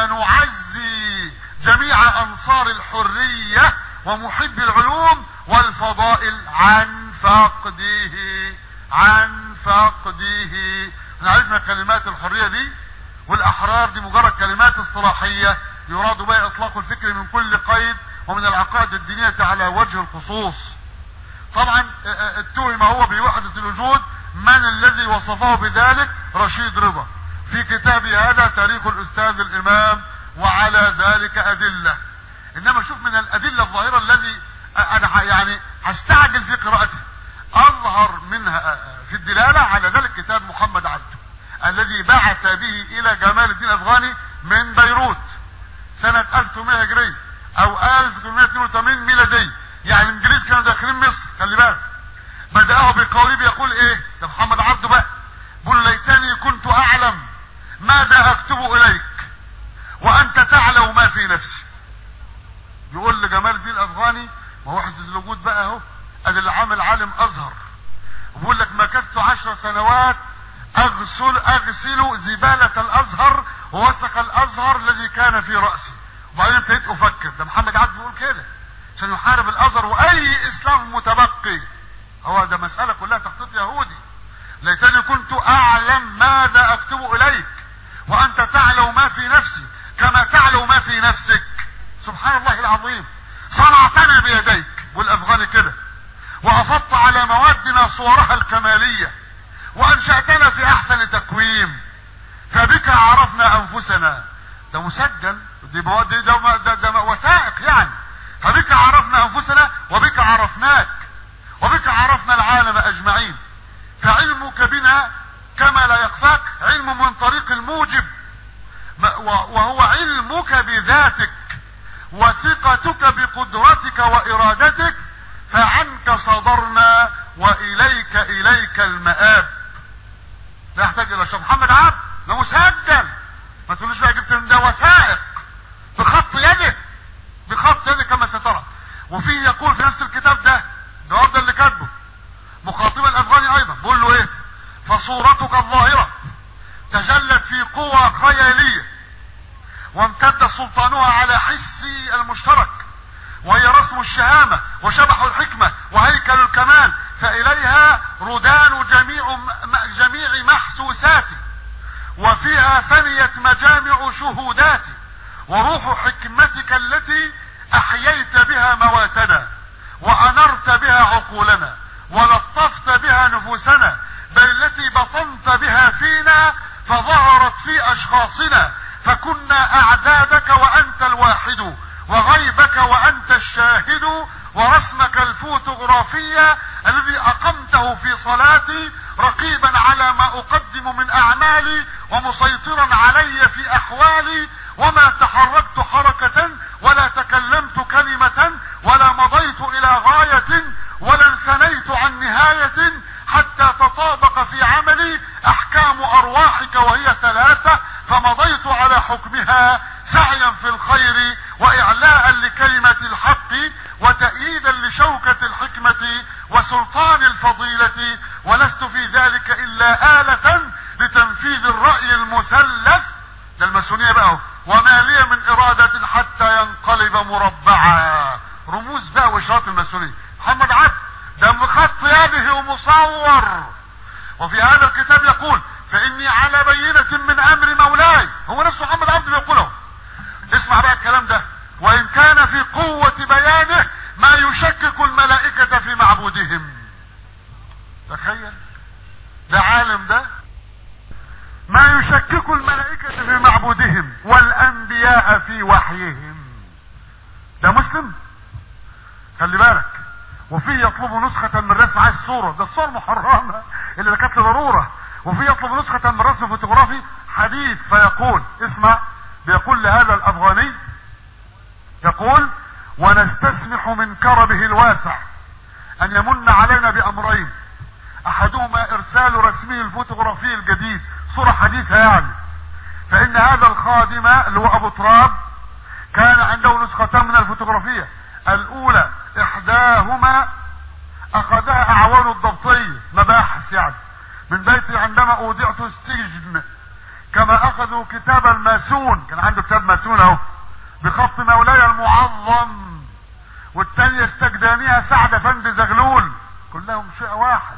فنعزي جميع انصار الحرية ومحب العلوم والفضائل عن فقده عن فقده عرفنا كلمات الحرية دي والاحرار دي مجرد كلمات اصطلاحية يراد بها اطلاق الفكر من كل قيد ومن العقائد الدينية على وجه الخصوص طبعا اتهم هو بوحدة الوجود من الذي وصفه بذلك رشيد رضا في كتابه هذا تاريخ الاستاذ الامام وعلى ذلك ادله انما شوف من الادله الظاهره الذي انا يعني هستعجل في قراءته اظهر منها في الدلاله على ذلك كتاب محمد عبده الذي بعث به الى جمال الدين الافغاني من بيروت سنة 1100 هجرية او 1882 ميلادية يعني الانجليز كانوا داخلين مصر خلي بالك بدأه بقوله بيقول ايه ده محمد عبده بقى بيقول ليتني كنت اعلم ماذا اكتب اليك وانت تعلم ما في نفسي بيقول لجمال الدين الافغاني ما هو وحدة الوجود بقى اهو ادي العامل عالم ازهر وبيقول لك مكثت عشر سنوات اغسل اغسل زبالة الازهر ووسخ الازهر الذي كان في رأسي وبعدين ابتديت افكر ده محمد عبد بيقول كده عشان يحارب الازهر واي اسلام متبقي هو ده مسألة كلها تخطيط يهودي ليتني كنت اعلم ماذا اكتب اليك وانت تعلم ما في نفسي كما تعلم ما في نفسك سبحان الله العظيم صنعتنا بيديك والافغاني كده وافضت على موادنا صورها الكمالية وانشأتنا في احسن تقويم فبك عرفنا انفسنا ده مسجل دي مواد دي ده, ده, ده وثائق يعني فبك عرفنا انفسنا وبك عرفناك وبك عرفنا العالم اجمعين فعلمك بنا كما لا يخفاك علم من طريق الموجب وهو علمك بذاتك وثقتك بقدرتك وارادتك فعنك صدرنا واليك اليك المآب لا يحتاج الى شيخ محمد عبد ده مسجل ما تقولوش بقى جبت من ده وثائق بخط يده بخط يده كما سترى وفيه يقول في نفس الكتاب ده ده ده اللي كاتبه مخاطبا الافغاني ايضا بيقول له ايه فصورتك الظاهره تجلت في قوى خياليه وامتد سلطانها على حسي المشترك وهي رسم الشهامة وشبح الحكمة وهيكل الكمال فإليها ردان جميع جميع محسوساتي وفيها فنيت مجامع شهوداتي وروح حكمتك التي أحييت بها مواتنا وأنرت بها عقولنا ولطفت بها نفوسنا بل التي بطنت بها فينا فظهرت في أشخاصنا فكنا أعدادك وأنت الواحد وغيبك وأنت الشاهد ورسمك الفوتوغرافية الذي أقمته في صلاتي رقيبا على ما أقدم من أعمالي ومسيطرا علي في أحوالي وما تحركت حركة ولا تكلمت كلمة ولا مضيت إلى غاية ولا انثنيت عن نهاية حتى تطابق في عملي أحكام أرواحك وهي ثلاثة فمضيت على حكمها سعيا في الخير وإعلاء لكلمة الحق وتأييدا لشوكة الحكمة وسلطان الفضيلة ولست في ذلك إلا آلة لتنفيذ الرأي المثلث ده الماسونية بقى وما لي من إرادة حتى ينقلب مربعا رموز بقى وإشارات الماسونية محمد عبد ده بخط يده ومصور وفي هذا الكتاب يقول فإني على بينة من أمر مولاي هو نفسه محمد عبد بيقوله اسمع بقى الكلام ده وإن كان في قوة بيانه ما يشكك الملائكة في معبودهم تخيل ده عالم ده ما يشكك الملائكة في معبودهم والأنبياء في وحيهم ده مسلم خلي بالك وفي يطلب نسخة من رسم عايز صورة ده الصور محرمة اللي كانت ضرورة وفي يطلب نسخة من رسم فوتوغرافي حديث فيقول اسمع بيقول لهذا الافغاني يقول ونستسمح من كرمه الواسع ان يمن علينا بامرين احدهما ارسال رسمه الفوتوغرافي الجديد صورة حديثة يعني فان هذا الخادم اللي هو ابو تراب كان عنده نسختان من الفوتوغرافية الاولى احداهما اخذها اعوان الضبطية مباحث يعني من بيتي عندما اودعت السجن كما اخذوا كتاب الماسون كان عنده كتاب ماسون اهو بخط مولاي المعظم والتانية استجدانيها سعد فند زغلول كلهم شيء واحد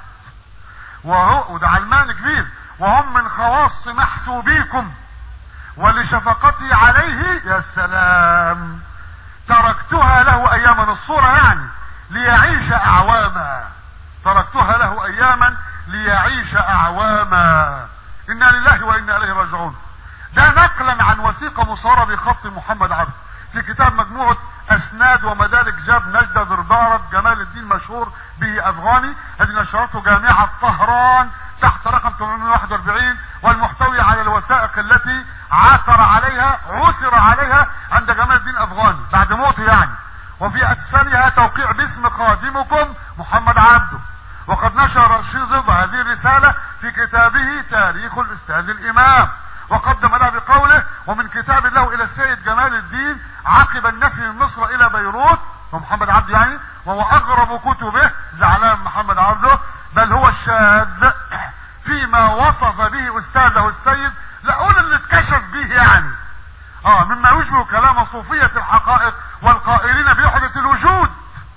وهو وده علمان كبير وهم من خواص محسوبيكم ولشفقتي عليه يا سلام تركتها له اياما الصورة يعني ليعيش اعواما تركتها له اياما ليعيش اعواما انا لله وانا اليه راجعون ده نقلا عن وثيقة مصورة بخط محمد عبد في كتاب مجموعة اسناد ومدارك جاب نجدة دربارة جمال الدين مشهور به افغاني الذي نشرته جامعة طهران تحت رقم 841 والمحتوي على الوثائق التي عثر عليها عثر عليها عند جمال الدين افغاني بعد موته يعني وفي اسفلها توقيع باسم خادمكم محمد عبده وقد نشر رشيد ضد هذه الرسالة في كتابه تاريخ الاستاذ الامام وقدم لها بقوله ومن كتاب له الى السيد جمال الدين عقب النفي من مصر الى بيروت ومحمد عبده يعني وهو اغرب كتبه زعلان محمد عبده بل هو الشاذ فيما وصف به استاذه السيد لا اقول اللي اتكشف به يعني اه مما يشبه كلام صوفية الحقائق والقائلين بوحدة الوجود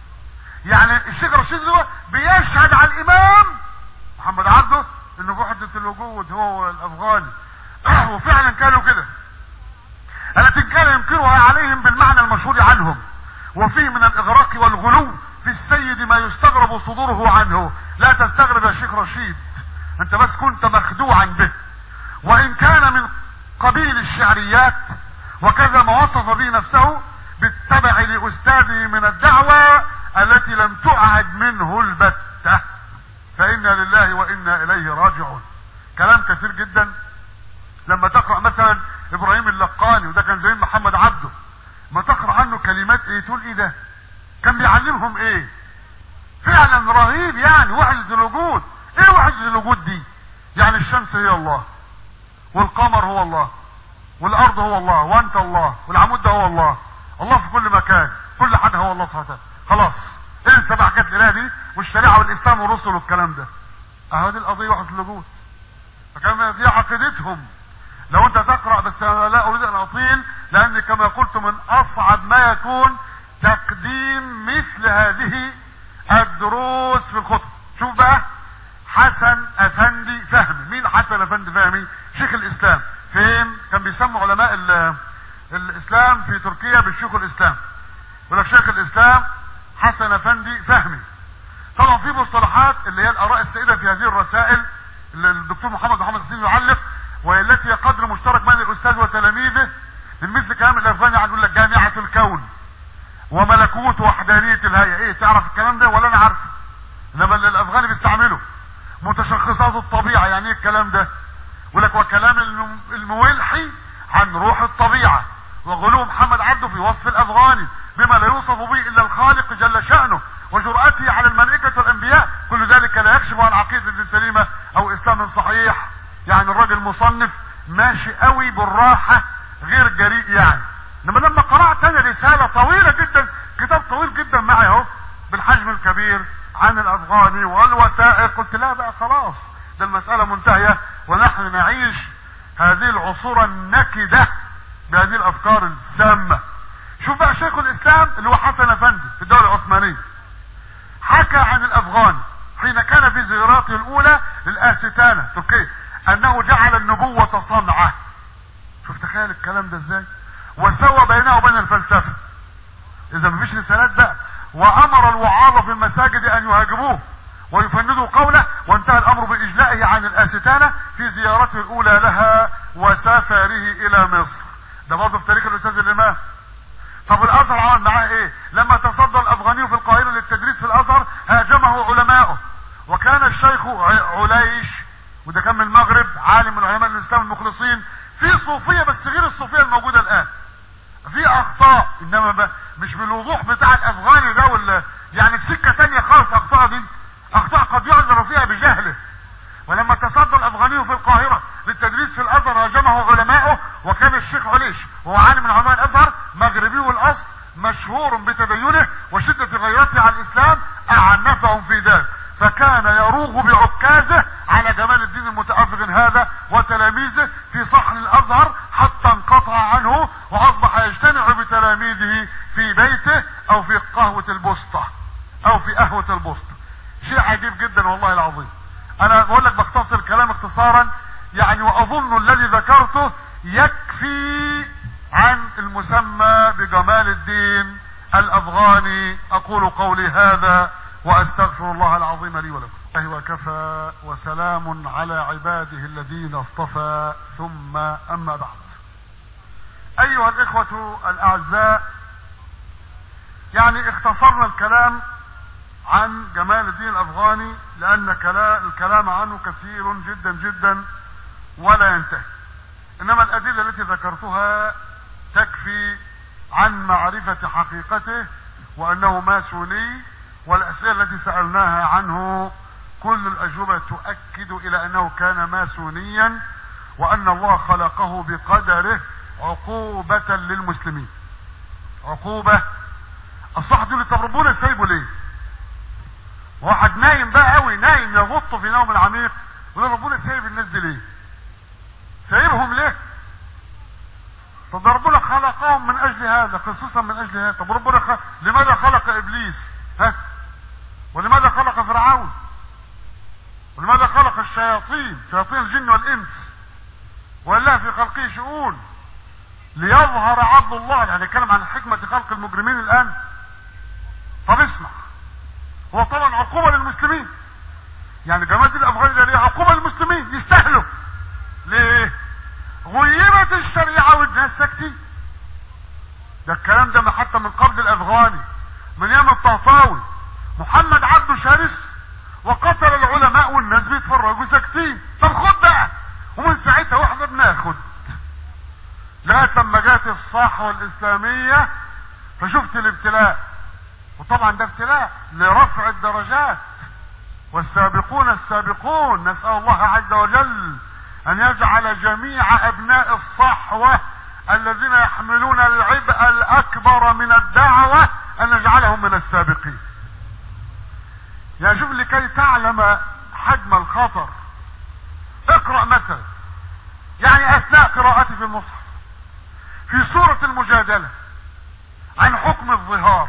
يعني الشيخ رشيد ده بيشهد على الامام محمد عبده انه بوحدة الوجود هو الافغاني وفعلا كانوا كده التي كان ينكرها عليهم بالمعنى المشهور عنهم وفيه من الاغراق والغلو في السيد ما يستغرب صدوره عنه لا تستغرب يا شيخ رشيد انت بس كنت مخدوعا به وان كان من قبيل الشعريات وكذا ما وصف به نفسه بالتبع لاستاذه من الدعوة التي لم تعهد منه البتة فانا لله وانا اليه راجعون كلام كثير جدا لما تقرأ مثلا ابراهيم اللقاني وده كان زي محمد عبده ما تقرأ عنه كلمات ايه تقول ايه ده كان بيعلمهم ايه فعلا رهيب يعني وحدة الوجود ايه وحدة الوجود دي يعني الشمس هي الله والقمر هو الله والارض هو الله وانت الله والعمود ده هو الله الله في كل مكان كل حاجة هو الله سبحانه خلاص انسى بقى حكايه الاله دي والشريعه والاسلام والرسل والكلام ده اهو دي القضيه وحده الوجود فكان دي عقيدتهم لو انت تقرا بس انا لا اريد ان اطيل لان كما قلت من اصعب ما يكون تقديم مثل هذه الدروس في الخطب شوف بقى حسن افندي فهمي مين حسن افندي فهمي شيخ الاسلام فين كان بيسموا علماء الاسلام في تركيا بالشيوخ الاسلام يقول لك شيخ الاسلام حسن افندي فهمي طبعا في مصطلحات اللي هي الاراء السائده في هذه الرسائل اللي الدكتور محمد محمد حسين يعلق وهي التي هي قدر مشترك بين الاستاذ وتلاميذه من مثل كلام الافغاني عن يقول لك جامعه الكون وملكوت وحدانيه الهيئه ايه تعرف الكلام ده ولا انا عارفه انما اللي الافغاني بيستعمله متشخصات الطبيعه يعني ايه الكلام ده يقول لك وكلام المولحي عن روح الطبيعه وغلو محمد عبده في وصف الافغاني بما لا يوصف به الا الخالق جل شانه وجرأته على الملائكه والانبياء كل ذلك لا يكشف عن عقيده سليمه او اسلام صحيح يعني الراجل مصنف ماشي قوي بالراحه غير جريء يعني انما لما قرات تاني رساله طويله جدا كتاب طويل جدا معي اهو بالحجم الكبير عن الافغاني والوثائق قلت لا بقى خلاص ده المساله منتهيه ونحن نعيش هذه العصور النكده بهذه الافكار السامه شوف بقى شيخ الاسلام اللي هو حسن افندي في الدوله العثمانيه حكى عن الافغان حين كان في زياراته الاولى للاستانه تركيا انه جعل النبوة صنعة شوف تخيل الكلام ده ازاي وسوى بينه وبين الفلسفة اذا مفيش رسالات بقى وامر الوعاظ في المساجد ان يهاجموه ويفندوا قوله وانتهى الامر باجلائه عن الاستانة في زيارته الاولى لها وسفره الى مصر ده برضه في تاريخ الاستاذ الامام طب الازهر عمل معاه ايه لما تصدى الافغاني في القاهرة للتدريس في الازهر هاجمه علماؤه وكان الشيخ عليش وده كان من المغرب عالم من علماء الاسلام المخلصين في صوفية بس غير الصوفية الموجودة الان في اخطاء انما مش بالوضوح بتاع الافغاني ده ولا يعني في سكة تانية خالص اخطاء دي اخطاء قد يعذر فيها بجهله ولما تصدى الافغاني في القاهرة للتدريس في الازهر هاجمه علماؤه وكان الشيخ عليش وهو عالم من علماء الازهر مغربي الاصل مشهور بتدينه وشدة غيرته على الاسلام اعنفهم في ذلك فكان يروغ بعكازه على جمال الدين المتأفغن هذا وتلاميذه في صحن الازهر حتى انقطع عنه واصبح يجتمع بتلاميذه في بيته او في قهوة البسطة او في قهوة البسطة شيء عجيب جدا والله العظيم انا بقول لك بختصر الكلام اختصارا يعني واظن الذي ذكرته يكفي عن المسمى بجمال الدين الافغاني اقول قولي هذا واستغفر الله العظيم لي ولكم الله وكفى وسلام على عباده الذين اصطفى ثم اما بعد ايها الاخوة الاعزاء يعني اختصرنا الكلام عن جمال الدين الافغاني لان الكلام عنه كثير جدا جدا ولا ينتهي انما الادلة التي ذكرتها تكفي عن معرفة حقيقته وانه ماسوني والاسئلة التي سألناها عنه كل الاجوبة تؤكد الى انه كان ماسونيا وان الله خلقه بقدره عقوبة للمسلمين عقوبة الصح دول طب ربنا سايبه ليه واحد نايم بقى قوي نايم يغط في نوم العميق وده ربنا سايب الناس دي ليه سايبهم ليه طب ربنا خلقهم من اجل هذا خصوصا من اجل هذا طب ربنا خلق... لماذا خلق ابليس ها ولماذا خلق فرعون ولماذا خلق الشياطين شياطين الجن والانس ولله في خلقه شؤون ليظهر عبد الله يعني نتكلم عن حكمة خلق المجرمين الان طب اسمع هو طبعا عقوبة للمسلمين يعني جماعة الافغان ده ليه عقوبة للمسلمين يستاهلوا ليه غيبت الشريعة والناس ساكتين ده الكلام ده حتى من قبل الافغاني من ايام الطهطاوي محمد عبده شرس وقتل العلماء والناس بيتفرجوا ساكتين طب خد بقى ومن ساعتها واحنا بناخد لغايه لما جت الصحوه الاسلاميه فشفت الابتلاء وطبعا ده ابتلاء لرفع الدرجات والسابقون السابقون نسال الله عز وجل ان يجعل جميع ابناء الصحوه الذين يحملون العبء الاكبر من الدعوه ان نجعلهم من السابقين يعني شوف لكي تعلم حجم الخطر اقرأ مثلا يعني اثناء قراءتي في المصحف في سورة المجادلة عن حكم الظهار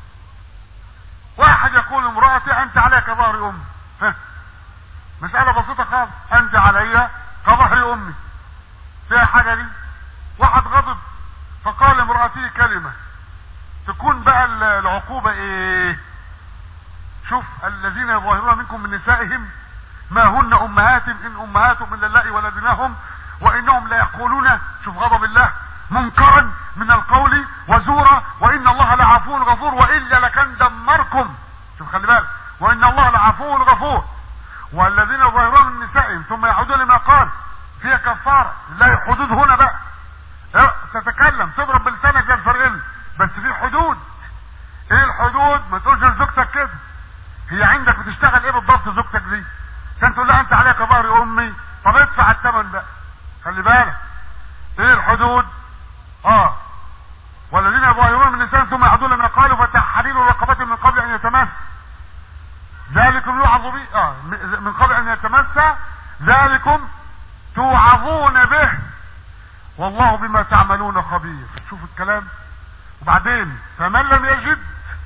واحد يقول امرأتي انت علي كظهر امي مسألة بسيطة خالص انت علي كظهر امي فيها حاجة دي واحد غضب فقال امرأتي كلمة تكون بقى العقوبة ايه شوف الذين يظاهرون منكم من نسائهم ما هن امهاتهم ان امهاتهم الا اللائي ولدناهم وانهم لا يقولون شوف غضب الله منكرا من القول وزورا وان الله لعفو غفور والا لكان دمركم شوف خلي بالك وان الله لعفو غفور والذين يظاهرون من نسائهم ثم يعودون لما قال فيها كفاره لا حدود هنا بقى تتكلم تضرب بلسانك زي الفرقل بس في حدود ايه الحدود ما تقولش لزوجتك كده هي عندك بتشتغل ايه بالضبط زوجتك دي كان تقول لها انت عليك ظهر امي طب ادفع الثمن بقى خلي بالك ايه الحدود اه والذين يظاهرون من النساء ثم يعودون لما قالوا فتحرير رقبة من قبل ان يتمس ذلكم يوعظ به اه من قبل ان يتمس ذلكم توعظون به والله بما تعملون خبير شوف الكلام وبعدين فمن لم يجد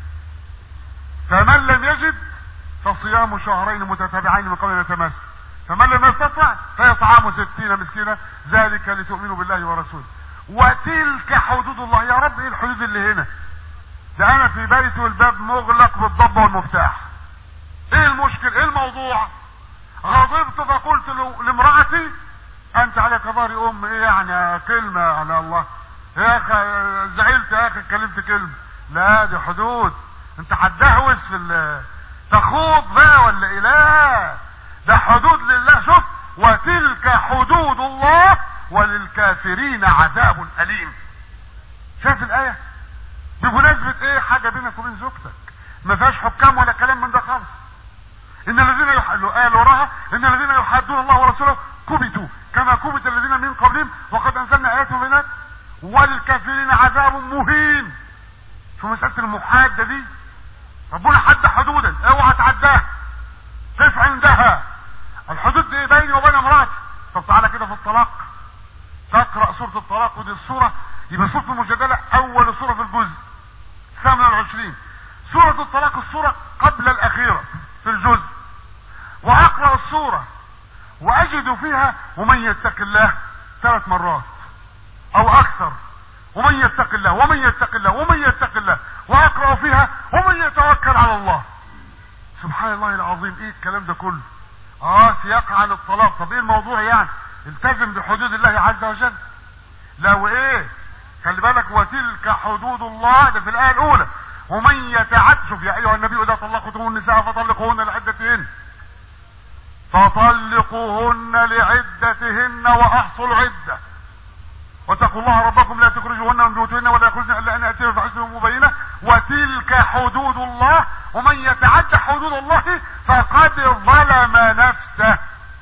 فمن لم يجد فصيام شهرين متتابعين من قبل ان يتمس فمن لم يستطع فيطعام ستين مسكينة ذلك لتؤمنوا بالله ورسوله وتلك حدود الله يا رب ايه الحدود اللي هنا ده انا في بيتي والباب مغلق بالضبة والمفتاح ايه المشكل ايه الموضوع غضبت فقلت له لامرأتي انت عليك ظهري ام ايه يعني كلمة على الله يا اخي زعلت يا اخي اتكلمت كلمة لا دي حدود انت هتدهوس في تخوض بقى ولا ايه لا ده حدود لله شوف وتلك حدود الله وللكافرين عذاب اليم شايف الايه بمناسبة ايه حاجة بينك وبين زوجتك ما فيهاش حكام ولا كلام من ده خالص ان الذين يحلوا آية وراها ان الذين يحادون الله ورسوله كبتوا كما كبت الذين من قبلهم وقد انزلنا ايات بينات وللكافرين عذاب مهين شو مسألة المحادة دي ربنا حد حدودا اوعى تعداها قف عندها الحدود دي بيني وبين امراتي طب تعالى كده في الطلاق تقرا سوره الطلاق ودي السوره يبقى سوره المجادله اول سوره في الجزء الثامن والعشرين سوره الطلاق السوره قبل الاخيره في الجزء واقرا السوره واجد فيها ومن يتق الله ثلاث مرات او اكثر ومن يتق الله ومن يتق الله ومن يتق الله واقرا فيها ومن يتوكل على الله سبحان الله العظيم ايه الكلام ده كله اه سياق عن الطلاق طب ايه الموضوع يعني التزم بحدود الله عز وجل لا وايه خلي بالك وتلك حدود الله ده في الايه الاولى ومن يتعد شوف يا ايها النبي اذا طلقتم النساء فطلقوهن لعدتهن فطلقوهن لعدتهن واحصوا العده واتقوا الله ربكم لا تخرجوهن من بيوتهن ولا يخرجن الا ان ياتين بفاحشه مبينه وتلك حدود الله ومن يتعد حدود الله فقد ظلم نفسه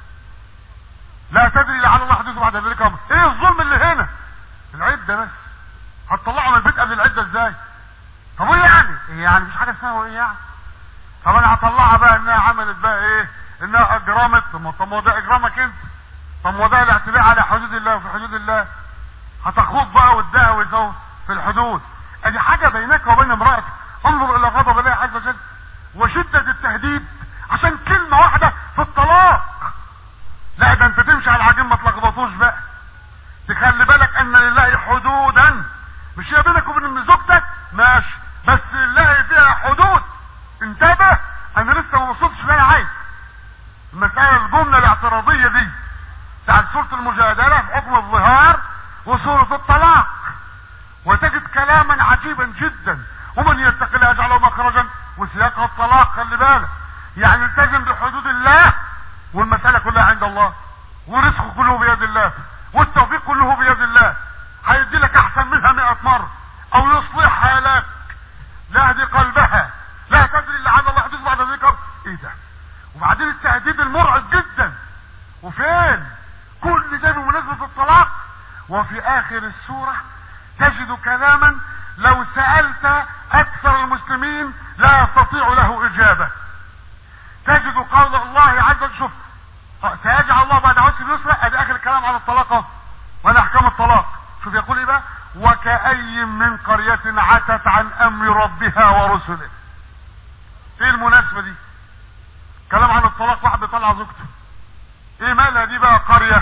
لا تدري لعل الله حدث بعد ذلك امر ايه الظلم اللي هنا العده بس هتطلعوا من البيت قبل العده ازاي طب ايه يعني ايه يعني مش حاجه اسمها ايه يعني طب انا هطلعها بقى انها عملت بقى ايه انها اجرمت طب ما- طب ما هو ده اجرامك انت طب ما هو ده الاعتداء على حدود الله وفي حدود الله هتخوض بقى وتداها ويسوي في الحدود ادي حاجه بينك وبين امرأتك انظر الى غضب الله عز وجل وشدة التهديد عشان كلمة واحدة في الطلاق لا ده انت تمشي على العجين ما تلخبطوش بقى تخلي بالك ان لله حدودا مش هي بينك وبين زوجتك ماشي بس لله فيها حدود انتبه انا لسه ما وصلتش اللي انا عايز المسألة الجملة الاعتراضية دي بتاعت سورة المجادلة في حكم الظهار وسورة الطلاق وتجد كلاما عجيبا جدا ومن يتق الله يجعل له مخرجا وسياقها الطلاق خلي بالك يعني التزم بحدود الله والمسألة كلها عند الله ورزقه كله بيد الله والتوفيق كله بيد الله هيدي لك احسن منها مئة مرة او يصلحها لك لا يهدي قلبها لا تدري لعل الله يحدث بعد ذكر ايه ده وبعدين التهديد المرعب جدا وفين كل ده بمناسبة الطلاق وفي اخر السورة تجد كلاما لو سألت اكثر المسلمين لا يستطيع له اجابة تجد قول الله عز وجل شوف سيجعل الله بعد عسر يسرا ادي اخر الكلام عن الطلاق اهو ولا احكام الطلاق شوف يقول ايه بقى وكأي من قرية عتت عن امر ربها ورسله ايه المناسبة دي كلام عن الطلاق واحد بيطلع زوجته ايه مالها دي بقى قرية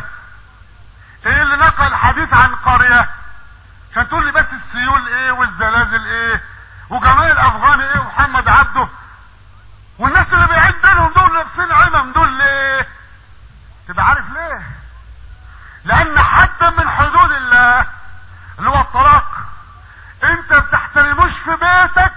ايه اللي نقل الحديث عن قرية عشان تقول لي بس السيول ايه والزلازل ايه وجمال الافغاني ايه ومحمد عبده والناس اللي بيعد لهم دول لابسين عمم دول ليه تبقى عارف ليه لان حتى من حدود الله اللي هو الطلاق انت بتحترموش في بيتك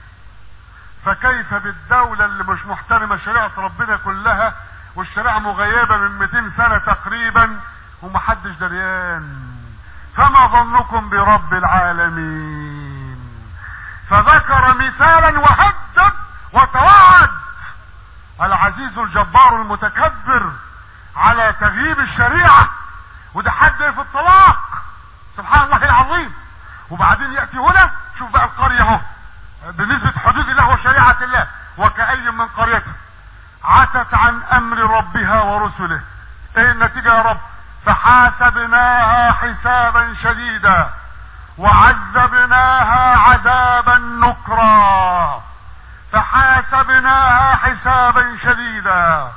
فكيف بالدولة اللي مش محترمة شريعة ربنا كلها والشريعة مغيبة من 200 سنة تقريبا ومحدش دريان فما ظنكم برب العالمين فذكر مثالا وهدد وتوعد العزيز الجبار المتكبر على تغييب الشريعة وده حد في الطلاق سبحان الله العظيم وبعدين يأتي هنا شوف بقى القرية اهو بنسبة حدود الله وشريعة الله وكأي من قرية عتت عن امر ربها ورسله ايه النتيجة يا رب فحاسبناها حسابا شديدا وعذبناها عذابا نكرا فحاسبناها حسابا شديدا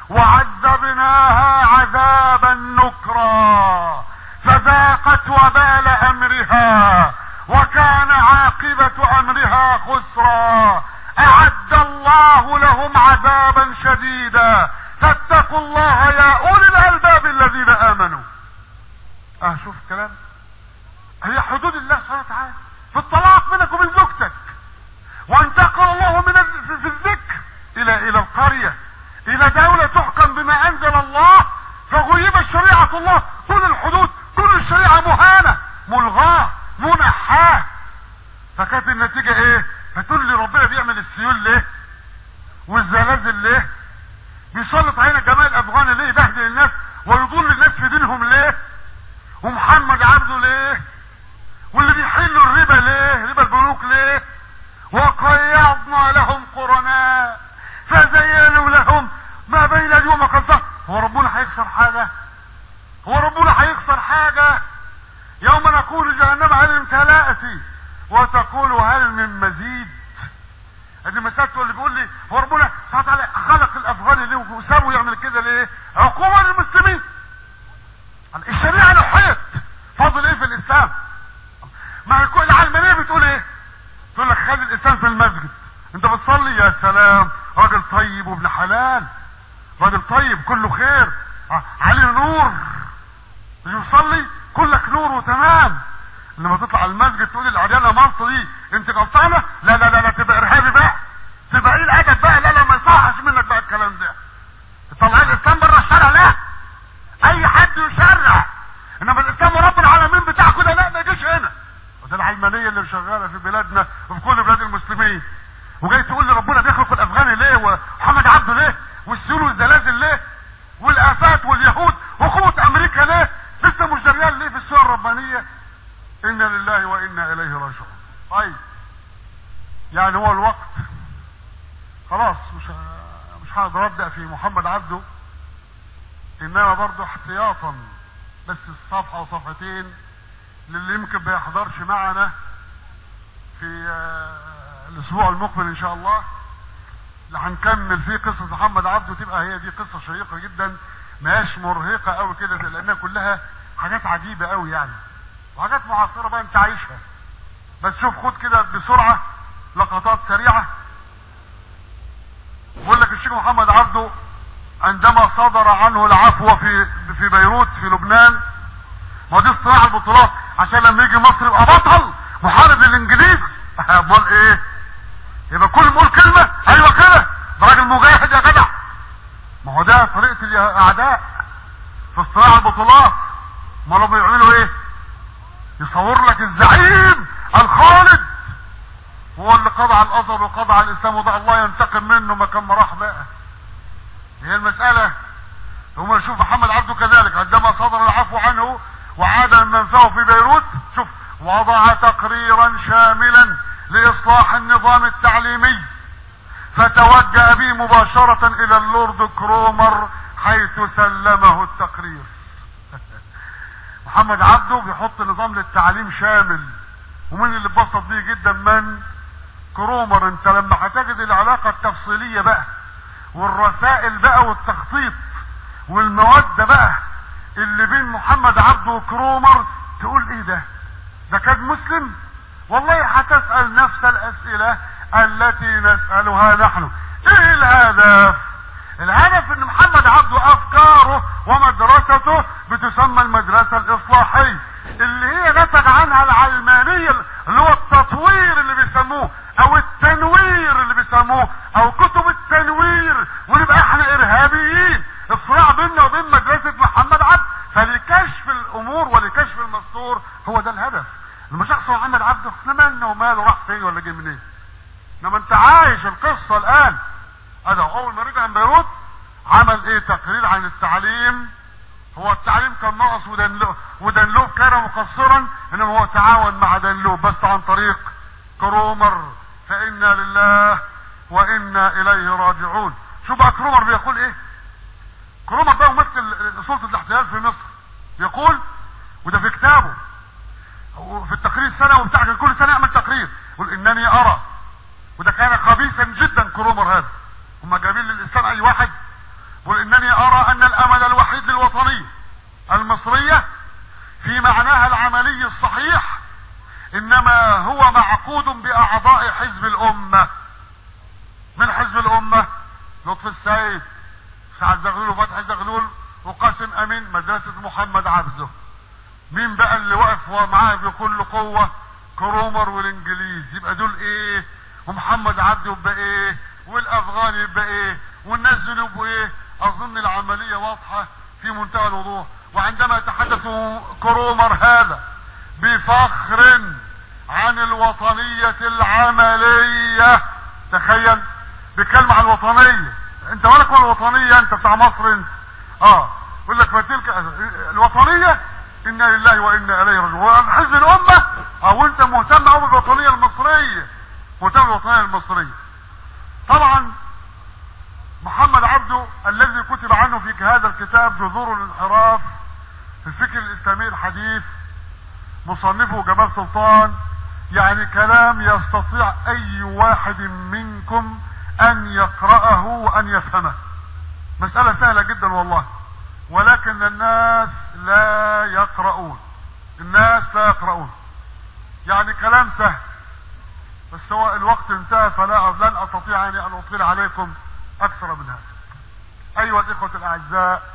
وعذبناها عذابا نكرا فذاقت وبال امرها وكان عاقبة امرها خسرا اعد الله لهم عذابا شديدا فاتقوا الله يا اولي الالباب الذين امنوا اه شوف الكلام هي حدود الله سبحانه وتعالى في الطلاق بينك وبين زوجتك وانتقل الله من ال- في- في الذكر الى الى القرية الى دولة تحكم بما انزل الله فغيبت شريعة الله كل الحدود كل الشريعة مهانة ملغاة منحاة فكانت النتيجة ايه فتقول لي ربنا بيعمل السيول ليه والزلازل ليه بيسلط علينا الجماعة الافغاني ليه يبهدل الناس ويضل الناس في دينهم ليه ومحمد عبده ليه واللي بيحلوا الربا ليه ربا البنوك ليه وقيضنا لهم قرناء فزينوا لهم ما بين اليوم وقد هو ربنا هيخسر حاجة هو ربنا هيخسر حاجة يوم نقول جهنم هل امتلأت وتقول هل من مزيد ادي مسألته اللي بيقول لي هو ربنا سبحانه وتعالى خلق الافغاني ليه وسابه يعمل كده ليه عقوبة للمسلمين الشريعة نحيت فاضل ايه في الاسلام ما هي كل العلمانية بتقول ايه تقول لك خلي الاسلام في المسجد انت بتصلي يا سلام راجل طيب وابن حلال راجل طيب كله خير ع- عليه نور يصلي كلك نور وتمام لما تطلع المسجد تقول العريانه مالطه دي انت غلطانه لا لا لا لا تبقى ارهابي بقى تبقى ايه الادب بقى لا لا ما يصحش منك بقى الكلام ده طلع الاسلام بره الشارع لا اي حد يشرع انما الاسلام ورب العالمين بتاعكم ده لا ما يجيش هنا وده العلمانيه اللي شغاله في بلادنا وفي كل بلاد المسلمين وجاي تقول لي ربنا بيخلق الافغاني ليه ومحمد عبده ليه والسيول والزلازل ليه والافات واليهود وقوه امريكا ليه لسه مش دريان ليه في السوره الربانيه انا لله وانا اليه راجعون طيب يعني هو الوقت خلاص مش مش هقدر ابدا في محمد عبده انما برضه احتياطا بس الصفحه وصفحتين للي يمكن ما يحضرش معنا في آه، الاسبوع المقبل ان شاء الله اللي هنكمل فيه قصه محمد عبده تبقى هي دي قصه شيقه جدا ماهياش مرهقه قوي كده لانها كلها حاجات عجيبه قوي يعني وحاجات معاصره بقى انت عايشها بس شوف خد كده بسرعه لقطات سريعه بيقول لك الشيخ محمد عبده عندما صدر عنه العفو في في بيروت في لبنان ما دي اصطلاح البطولات عشان لما يجي مصر يبقى بطل محارب للانجليز امال ايه يبقى كل ما يقول كلمه ايوه كده ده راجل مجاهد يا جدع ما هو ده طريقه الاعداء في اصطلاح البطولات ما لو بيعملوا ايه يصور لك الزعيم الخالد هو اللي قضى على الازهر وقضى على الاسلام وده الله ينتقم منه مكان ما راح بقى هي المسألة هم شوف محمد عبده كذلك عندما صدر العفو عنه وعاد من منفاه في بيروت شوف وضع تقريرا شاملا لإصلاح النظام التعليمي فتوجه به مباشرة إلى اللورد كرومر حيث سلمه التقرير محمد عبده بيحط نظام للتعليم شامل ومن اللي اتبسط بيه جدا من كرومر انت لما هتجد العلاقة التفصيلية بقى والرسائل بقى والتخطيط والمودة بقى اللي بين محمد عبده وكرومر تقول ايه ده ده كان مسلم والله هتسأل نفس الاسئلة التي نسألها نحن ايه الهدف الهدف ان محمد عبده افكاره ومدرسته بتسمى المدرسة الاصلاحية اللي هي نتج عنها العلمانية اللي هو التطوير اللي بيسموه او التنوير اللي بيسموه او كتب التنوير ونبقى احنا ارهابيين الصراع بيننا وبين مدرسة محمد عبد فلكشف الامور ولكشف المستور هو ده الهدف لما شخص محمد عبده احنا مالنا وماله راح فين ولا جه منين انما انت عايش القصة الان هذا اول ما رجع من بيروت عمل ايه تقرير عن التعليم هو التعليم كان ناقص ودنلوب ودنلوب كان مقصرا انما هو تعاون مع دنلوب بس عن طريق كرومر فانا لله وانا اليه راجعون شوف بقى كرومر بيقول ايه كرومر ده ممثل سلطة الاحتلال في مصر بيقول وده في كتابه في التقرير السنوي بتاعك كل سنة يعمل تقرير يقول انني ارى وده كان خبيثا جدا كرومر هذا هم جايبين للاسلام اي واحد يقول انني ارى ان الامل الوحيد للوطنية المصرية في معناها العملي الصحيح انما هو معقود باعضاء حزب الامة من حزب الامة لطفي السيد سعد زغلول وفتحي زغلول وقاسم امين مدرسة محمد عبده مين بقى اللي واقف معاه بكل قوة كرومر والانجليز يبقى دول ايه ومحمد عبده يبقى ايه والافغان يبقى ايه والناس دول يبقوا ايه اظن العملية واضحة في منتهى الوضوح وعندما يتحدث كرومر هذا بفخر عن الوطنية العملية تخيل بيتكلم عن الوطنية انت مالك ولا الوطنية انت بتاع مصر انت اه يقول لك فتلك الوطنية انا لله وانا اليه راجعون حزب الامة او انت مهتم قوي بالوطنية المصرية مهتم بالوطنية المصرية طبعا محمد عبده الذي كتب عنه في هذا الكتاب جذور الانحراف في الفكر الاسلامي الحديث مصنفه جمال سلطان يعني كلام يستطيع اي واحد منكم ان يقرأه وان يفهمه مسألة سهلة جدا والله ولكن الناس لا يقرؤون الناس لا يقرؤون يعني كلام سهل بس هو الوقت انتهى فلا لن استطيع يعني ان اطيل عليكم اكثر من هذا ايها الاخوة الاعزاء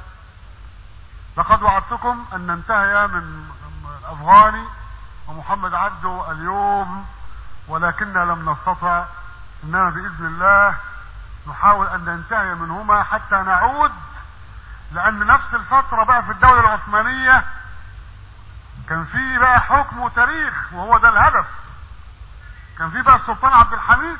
لقد وعدتكم ان ننتهي من الافغاني ومحمد عبده اليوم ولكننا لم نستطع انما باذن الله نحاول ان ننتهي منهما حتى نعود لان نفس الفترة بقى في الدولة العثمانية كان في بقى حكم وتاريخ وهو ده الهدف كان في بقى السلطان عبد الحميد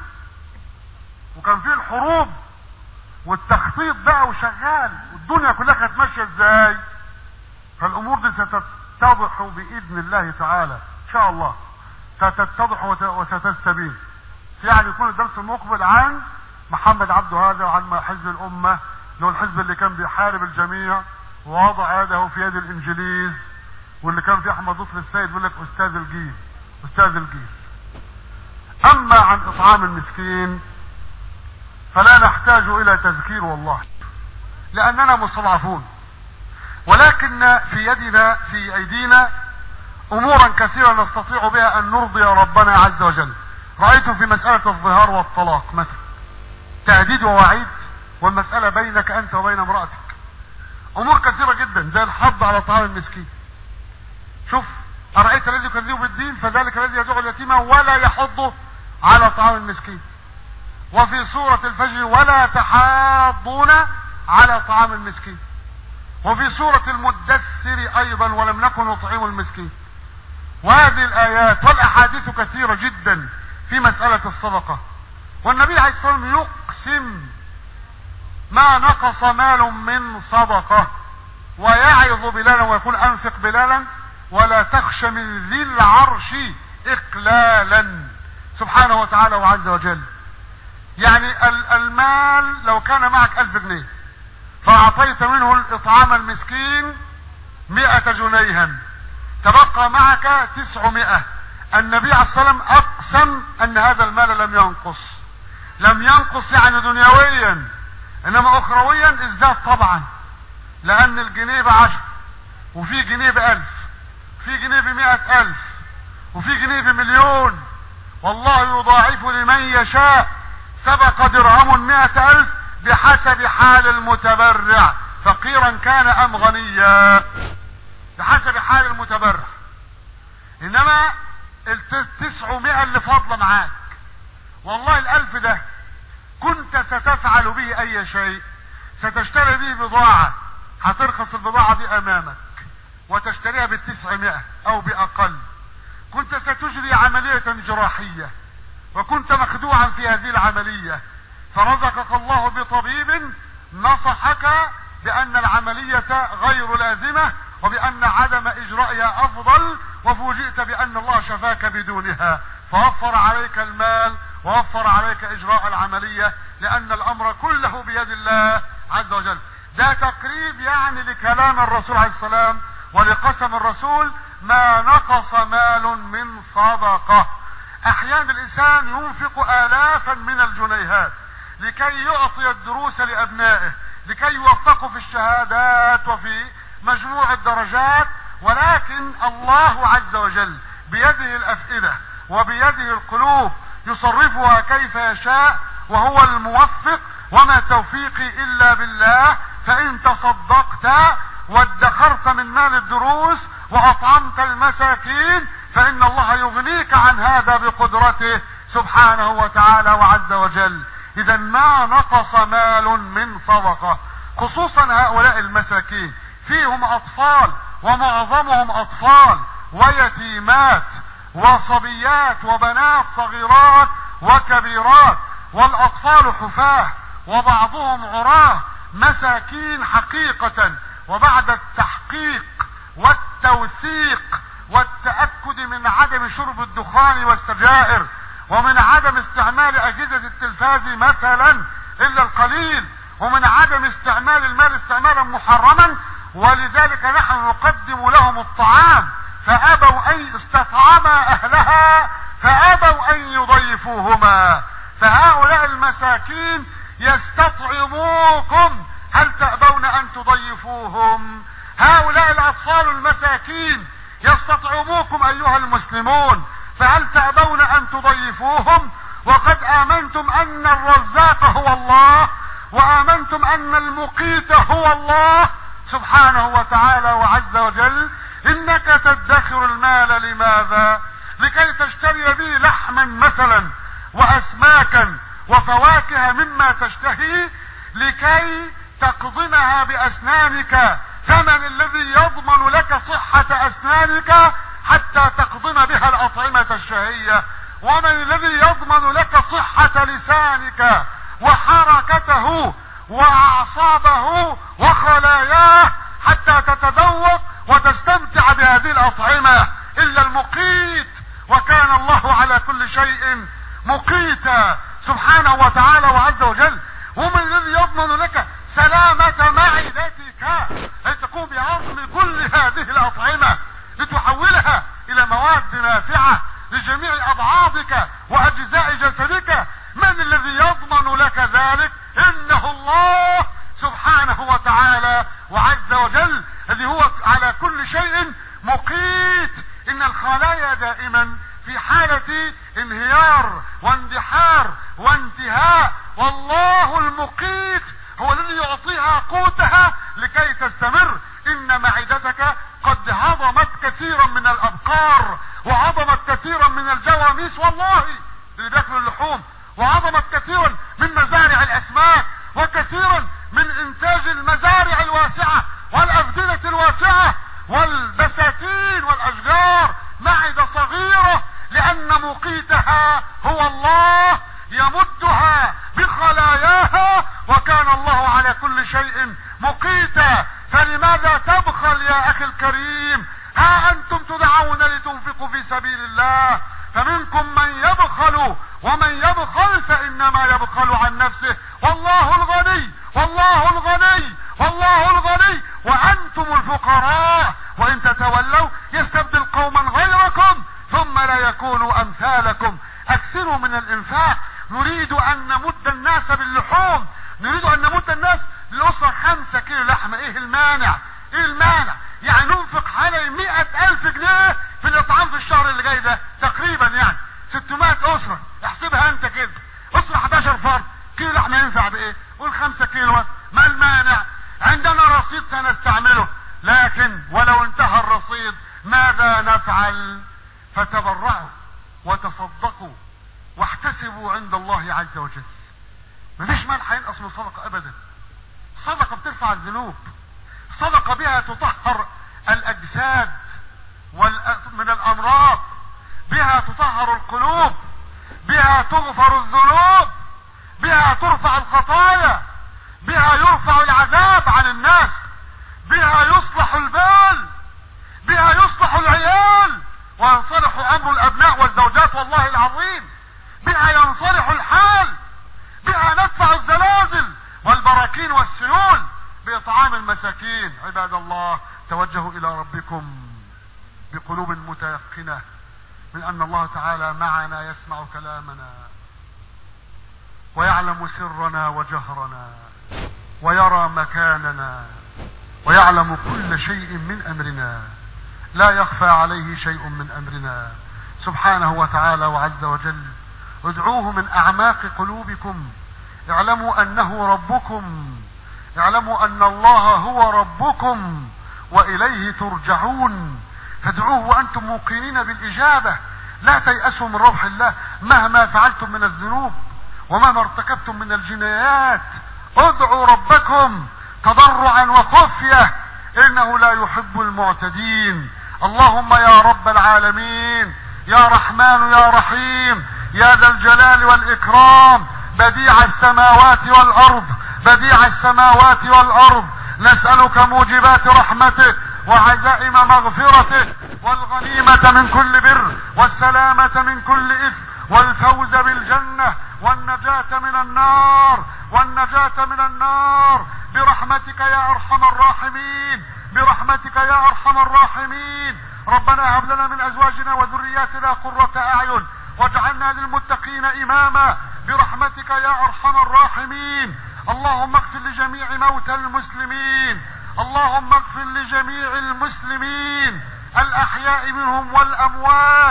وكان في الحروب والتخطيط بقى وشغال والدنيا كلها كانت ماشيه ازاي فالامور دي ستتضح باذن الله تعالى ان شاء الله ستتضح وستستبين يعني يكون الدرس المقبل عن محمد عبده هذا وعن حزب الامه اللي هو الحزب اللي كان بيحارب الجميع ووضع يده في يد الانجليز واللي كان فيه احمد لطفي السيد يقول لك استاذ الجيل استاذ الجيل اما عن اطعام المسكين فلا نحتاج الى تذكير والله لاننا مستضعفون ولكن في يدنا في ايدينا امورا كثيرة نستطيع بها ان نرضي ربنا عز وجل رأيت في مسألة الظهار والطلاق مثلا تهديد ووعيد والمسألة بينك انت وبين امرأتك امور كثيرة جدا زي الحض على طعام المسكين شوف أرأيت الذي يكذب بالدين فذلك الذي يدعو اليتيم ولا يحض على طعام المسكين وفي سورة الفجر ولا تحاضون على طعام المسكين وفي سورة المدثر أيضا ولم نكن نطعم المسكين وهذه الآيات والأحاديث كثيرة جدا في مسألة الصدقة والنبي عليه الصلاة والسلام يقسم ما نقص مال من صدقة ويعظ بلالا ويقول أنفق بلالا ولا تخش من ذي العرش اقلالا سبحانه وتعالى وعز وجل يعني المال لو كان معك الف جنيه فاعطيت منه الاطعام المسكين مئة جنيها تبقى معك تسعمائة النبي عليه الصلاة والسلام اقسم ان هذا المال لم ينقص لم ينقص يعني دنيويا انما اخرويا ازداد طبعا لان الجنيه بعشر وفي جنيه بألف في جنيه بمئة ألف وفي جنيه بمليون والله يضاعف لمن يشاء سبق درهم مئة ألف بحسب حال المتبرع فقيرا كان أم غنيا بحسب حال المتبرع إنما التسعمائة اللي فاضلة معاك والله الألف ده كنت ستفعل به أي شيء ستشتري به بضاعة هترخص البضاعة دي أمامك وتشتريها بالتسعمائة أو بأقل كنت ستجري عملية جراحية وكنت مخدوعا في هذه العملية فرزقك الله بطبيب نصحك بأن العملية غير لازمة وبأن عدم إجرائها أفضل وفوجئت بأن الله شفاك بدونها فوفر عليك المال ووفر عليك إجراء العملية لأن الأمر كله بيد الله عز وجل ده تقريب يعني لكلام الرسول عليه السلام ولقسم الرسول ما نقص مال من صدقة احيانا الانسان ينفق الافا من الجنيهات لكي يعطي الدروس لابنائه لكي يوفقوا في الشهادات وفي مجموع الدرجات ولكن الله عز وجل بيده الافئدة وبيده القلوب يصرفها كيف يشاء وهو الموفق وما توفيقي الا بالله فان تصدقت وادخرت من مال الدروس واطعمت المساكين فان الله يغنيك عن هذا بقدرته سبحانه وتعالى وعز وجل اذا ما نقص مال من صدقه خصوصا هؤلاء المساكين فيهم اطفال ومعظمهم اطفال ويتيمات وصبيات وبنات صغيرات وكبيرات والاطفال حفاه وبعضهم عراه مساكين حقيقه وبعد التحقيق والتوثيق والتأكد من عدم شرب الدخان والسجائر ومن عدم استعمال أجهزة التلفاز مثلا إلا القليل ومن عدم استعمال المال استعمالا محرما ولذلك نحن نقدم لهم الطعام فأبوا أن استطعما أهلها فأبوا أن يضيفوهما فهؤلاء المساكين يستطعموكم هل تأبون أن تضيفوهم هؤلاء الأطفال المساكين يستطعموكم أيها المسلمون فهل تأبون أن تضيفوهم وقد آمنتم أن الرزاق هو الله وآمنتم أن المقيت هو الله سبحانه وتعالى وعز وجل إنك تدخر المال لماذا لكي تشتري به لحما مثلا وأسماكا وفواكه مما تشتهي لكي تقضمها بأسنانك ثمن الذي يضمن لك صحة أسنانك حتى تقضم بها الأطعمة الشهية ومن الذي يضمن لك صحة لسانك وحركته وأعصابه وخلاياه حتى تتذوق وتستمتع بهذه الأطعمة إلا المقيت وكان الله على كل شيء مقيتا سبحانه وتعالى وعز وجل ومن الذي يضمن لك سلامة معدتك لتقوم بعظم كل هذه الأطعمة لتحولها إلى مواد نافعة لجميع أبعاضك وأجزاء جسدك من الذي يضمن لك ذلك إنه الله سبحانه وتعالى وعز وجل الذي هو على كل شيء مقيت إن الخلايا دائما في حالة انهيار واندحار وانتهاء والله المقيت هو الذي يعطيها قوتها لكي تستمر ان معدتك قد هضمت كثيرا من الابقار وهضمت كثيرا من الجواميس والله اللي بياكلوا اللحوم وهضمت كثيرا من مزارع الاسماك وكثيرا من انتاج المزارع الواسعة والافدنة الواسعة والبساتين والاشجار معدة صغيرة لان مقيتها هو الله يمدها بخلاياها وكان الله على كل شيء مقيتا فلماذا تبخل يا اخي الكريم ها انتم تدعون لتنفقوا في سبيل الله فمنكم من يبخل ومن يبخل فانما يبخل عن نفسه والله الغني والله الغني والله الغني وانتم الفقراء وان تتولوا يستبدل قوما غيركم ثم لا يكونوا امثالكم اكثروا من الانفاق نريد ان نمد الناس باللحوم نريد ان نمد الناس لأسرة خمسة كيلو لحمة ايه المانع ايه المانع يعني ننفق حوالي مئة الف جنيه في الاطعام في الشهر اللي جاي ده تقريبا يعني 600 اسرة احسبها انت كده اسرة 11 فرد كيلو لحمة ينفع بايه قول خمسة كيلو ما المانع عندنا رصيد سنستعمله لكن ولو انتهى الرصيد ماذا نفعل فتبرعوا وتصدقوا واحتسبوا عند الله عز وجل مفيش مال هينقص من صدقة ابدا الصدقة بترفع الذنوب الصدقة بها تطهر الاجساد من الامراض بها تطهر القلوب بها تغفر الذنوب بها ترفع الخطايا بها يرفع العذاب عن الناس بها يصلح البال بها يصلح العيال وينصلح امر الابناء والزوجات والله العظيم بها ينصلح الحال بها ندفع الزلازل والبراكين والسيول باطعام المساكين عباد الله توجهوا الى ربكم بقلوب متيقنه من ان الله تعالى معنا يسمع كلامنا ويعلم سرنا وجهرنا ويرى مكاننا ويعلم كل شيء من امرنا لا يخفى عليه شيء من امرنا سبحانه وتعالى وعز وجل ادعوه من اعماق قلوبكم اعلموا انه ربكم اعلموا ان الله هو ربكم واليه ترجعون فادعوه وانتم موقنين بالاجابه لا تيأسوا من روح الله مهما فعلتم من الذنوب ومهما ارتكبتم من الجنايات ادعوا ربكم تضرعا وخفيه انه لا يحب المعتدين اللهم يا رب العالمين يا رحمن يا رحيم يا ذا الجلال والاكرام بديع السماوات والارض بديع السماوات والارض نسألك موجبات رحمتك وعزائم مغفرته والغنيمة من كل بر والسلامة من كل اثم والفوز بالجنة والنجاة من النار والنجاة من النار برحمتك يا ارحم الراحمين برحمتك يا ارحم الراحمين ربنا هب لنا من ازواجنا وذرياتنا قرة اعين واجعلنا للمتقين اماما برحمتك يا ارحم الراحمين اللهم اغفر لجميع موتى المسلمين اللهم اغفر لجميع المسلمين الاحياء منهم والاموات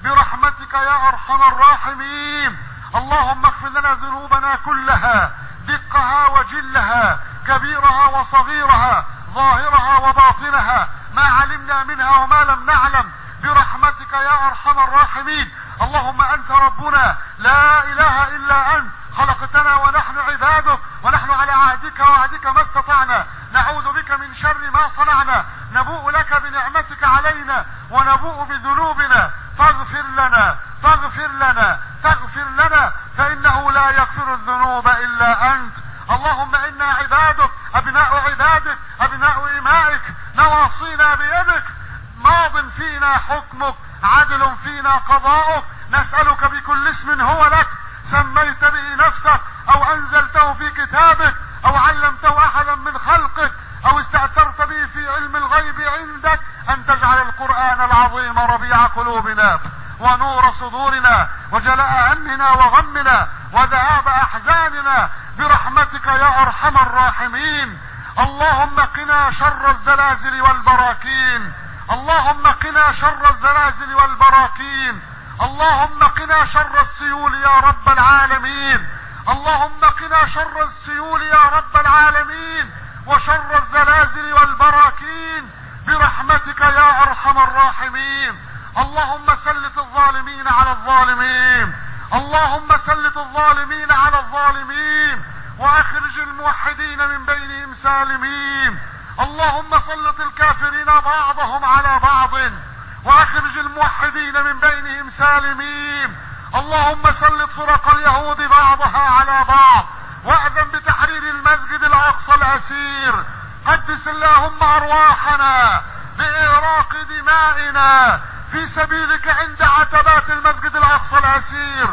برحمتك يا ارحم الراحمين اللهم اغفر لنا ذنوبنا كلها دقها وجلها كبيرها وصغيرها ظاهرها وباطنها ما علمنا منها وما لم نعلم برحمتك يا ارحم الراحمين اللهم انت ربنا لا اله الا انت خلقتنا ونحن عبادك ونحن على عهدك وعهدك ما استطعنا نعوذ بك من شر ما صنعنا نبوء لك بنعمتك علينا ونبوء بذنوبنا فاغفر لنا فاغفر لنا تغفر لنا فانه لا يغفر الذنوب الا انت اللهم انا عبادك ابناء عبادك ابناء امائك نواصينا بيدك ماض فينا حكمك عدل فينا قضاؤك نسألك بكل اسم هو لك سميت به نفسك او انزلته في كتابك او علمته احدا من خلقك او استأثرت به في علم الغيب عندك ان تجعل القرآن العظيم ربيع قلوبنا ونور صدورنا وجلاء همنا وغمنا وذهاب احزاننا برحمتك يا ارحم الراحمين اللهم قنا شر الزلازل والبراكين اللهم قنا شر الزلازل والبراكين اللهم قنا شر السيول يا رب العالمين اللهم قنا شر السيول يا رب العالمين وشر الزلازل والبراكين برحمتك يا ارحم الراحمين اللهم سلط الظالمين على الظالمين اللهم سلط الظالمين على الظالمين واخرج الموحدين من بينهم سالمين اللهم سلط الكافرين بعضهم على بعض واخرج الموحدين من بينهم سالمين اللهم سلط فرق اليهود بعضها على بعض واذن بتحرير المسجد الاقصى الاسير قدس اللهم ارواحنا باراق دمائنا في سبيلك عند عتبات المسجد الاقصى الاسير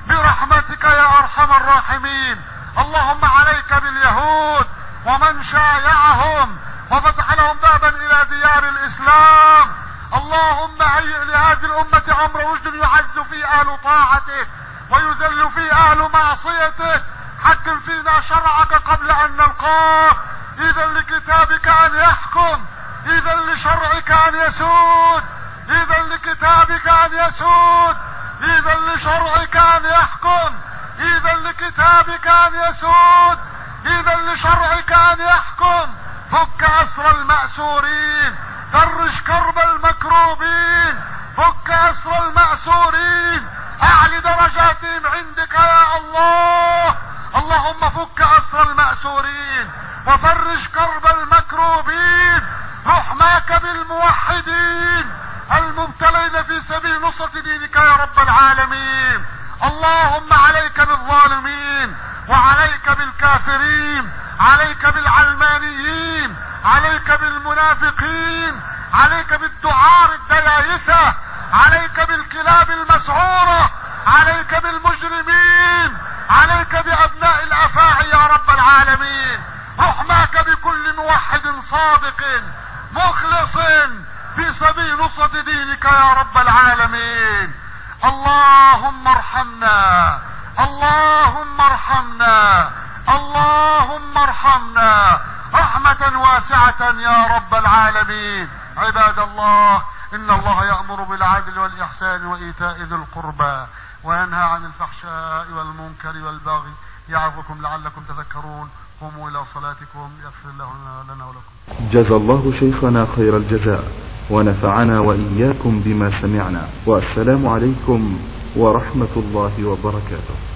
برحمتك يا ارحم الراحمين اللهم عليك باليهود ومن شايعهم وفتح لهم بابا الى ديار الاسلام اللهم هيئ لهذه الامة امر رشد يعز في اهل طاعته ويذل في اهل معصيته حكم فينا شرعك قبل ان نلقاك اذا لكتابك ان يحكم اذا لشرعك ان يسود اذا لكتابك ان يسود اذا لشرعك ان يحكم اذا لكتابك ان يسود اذا لشرعك ان يحكم فك اسر المأسورين فرج كرب المكروبين فك اسر المأسورين اعلي درجاتهم عندك يا الله اللهم فك اسر المأسورين وفرج كرب المكروبين رحماك بالموحدين المبتلين في سبيل نصرة دينك يا رب العالمين اللهم عليك بالظالمين وعليك بالكافرين عليك بالعلمانيين عليك بالمنافقين عليك بالدعار الديايسة عليك بالكلاب المسعورة عليك بالمجرمين عليك بأبناء الأفاعي يا رب العالمين رحماك بكل موحد صادق مخلص في سبيل نصرة دينك يا رب العالمين اللهم ارحمنا اللهم ارحمنا اللهم ارحمنا رحمة واسعة يا رب العالمين عباد الله ان الله يأمر بالعدل والإحسان وإيتاء ذي القربى وينهى عن الفحشاء والمنكر والبغي يعظكم لعلكم تذكرون قوموا إلى صلاتكم يغفر الله لنا ولكم جزى الله شيخنا خير الجزاء ونفعنا وإياكم بما سمعنا والسلام عليكم ورحمة الله وبركاته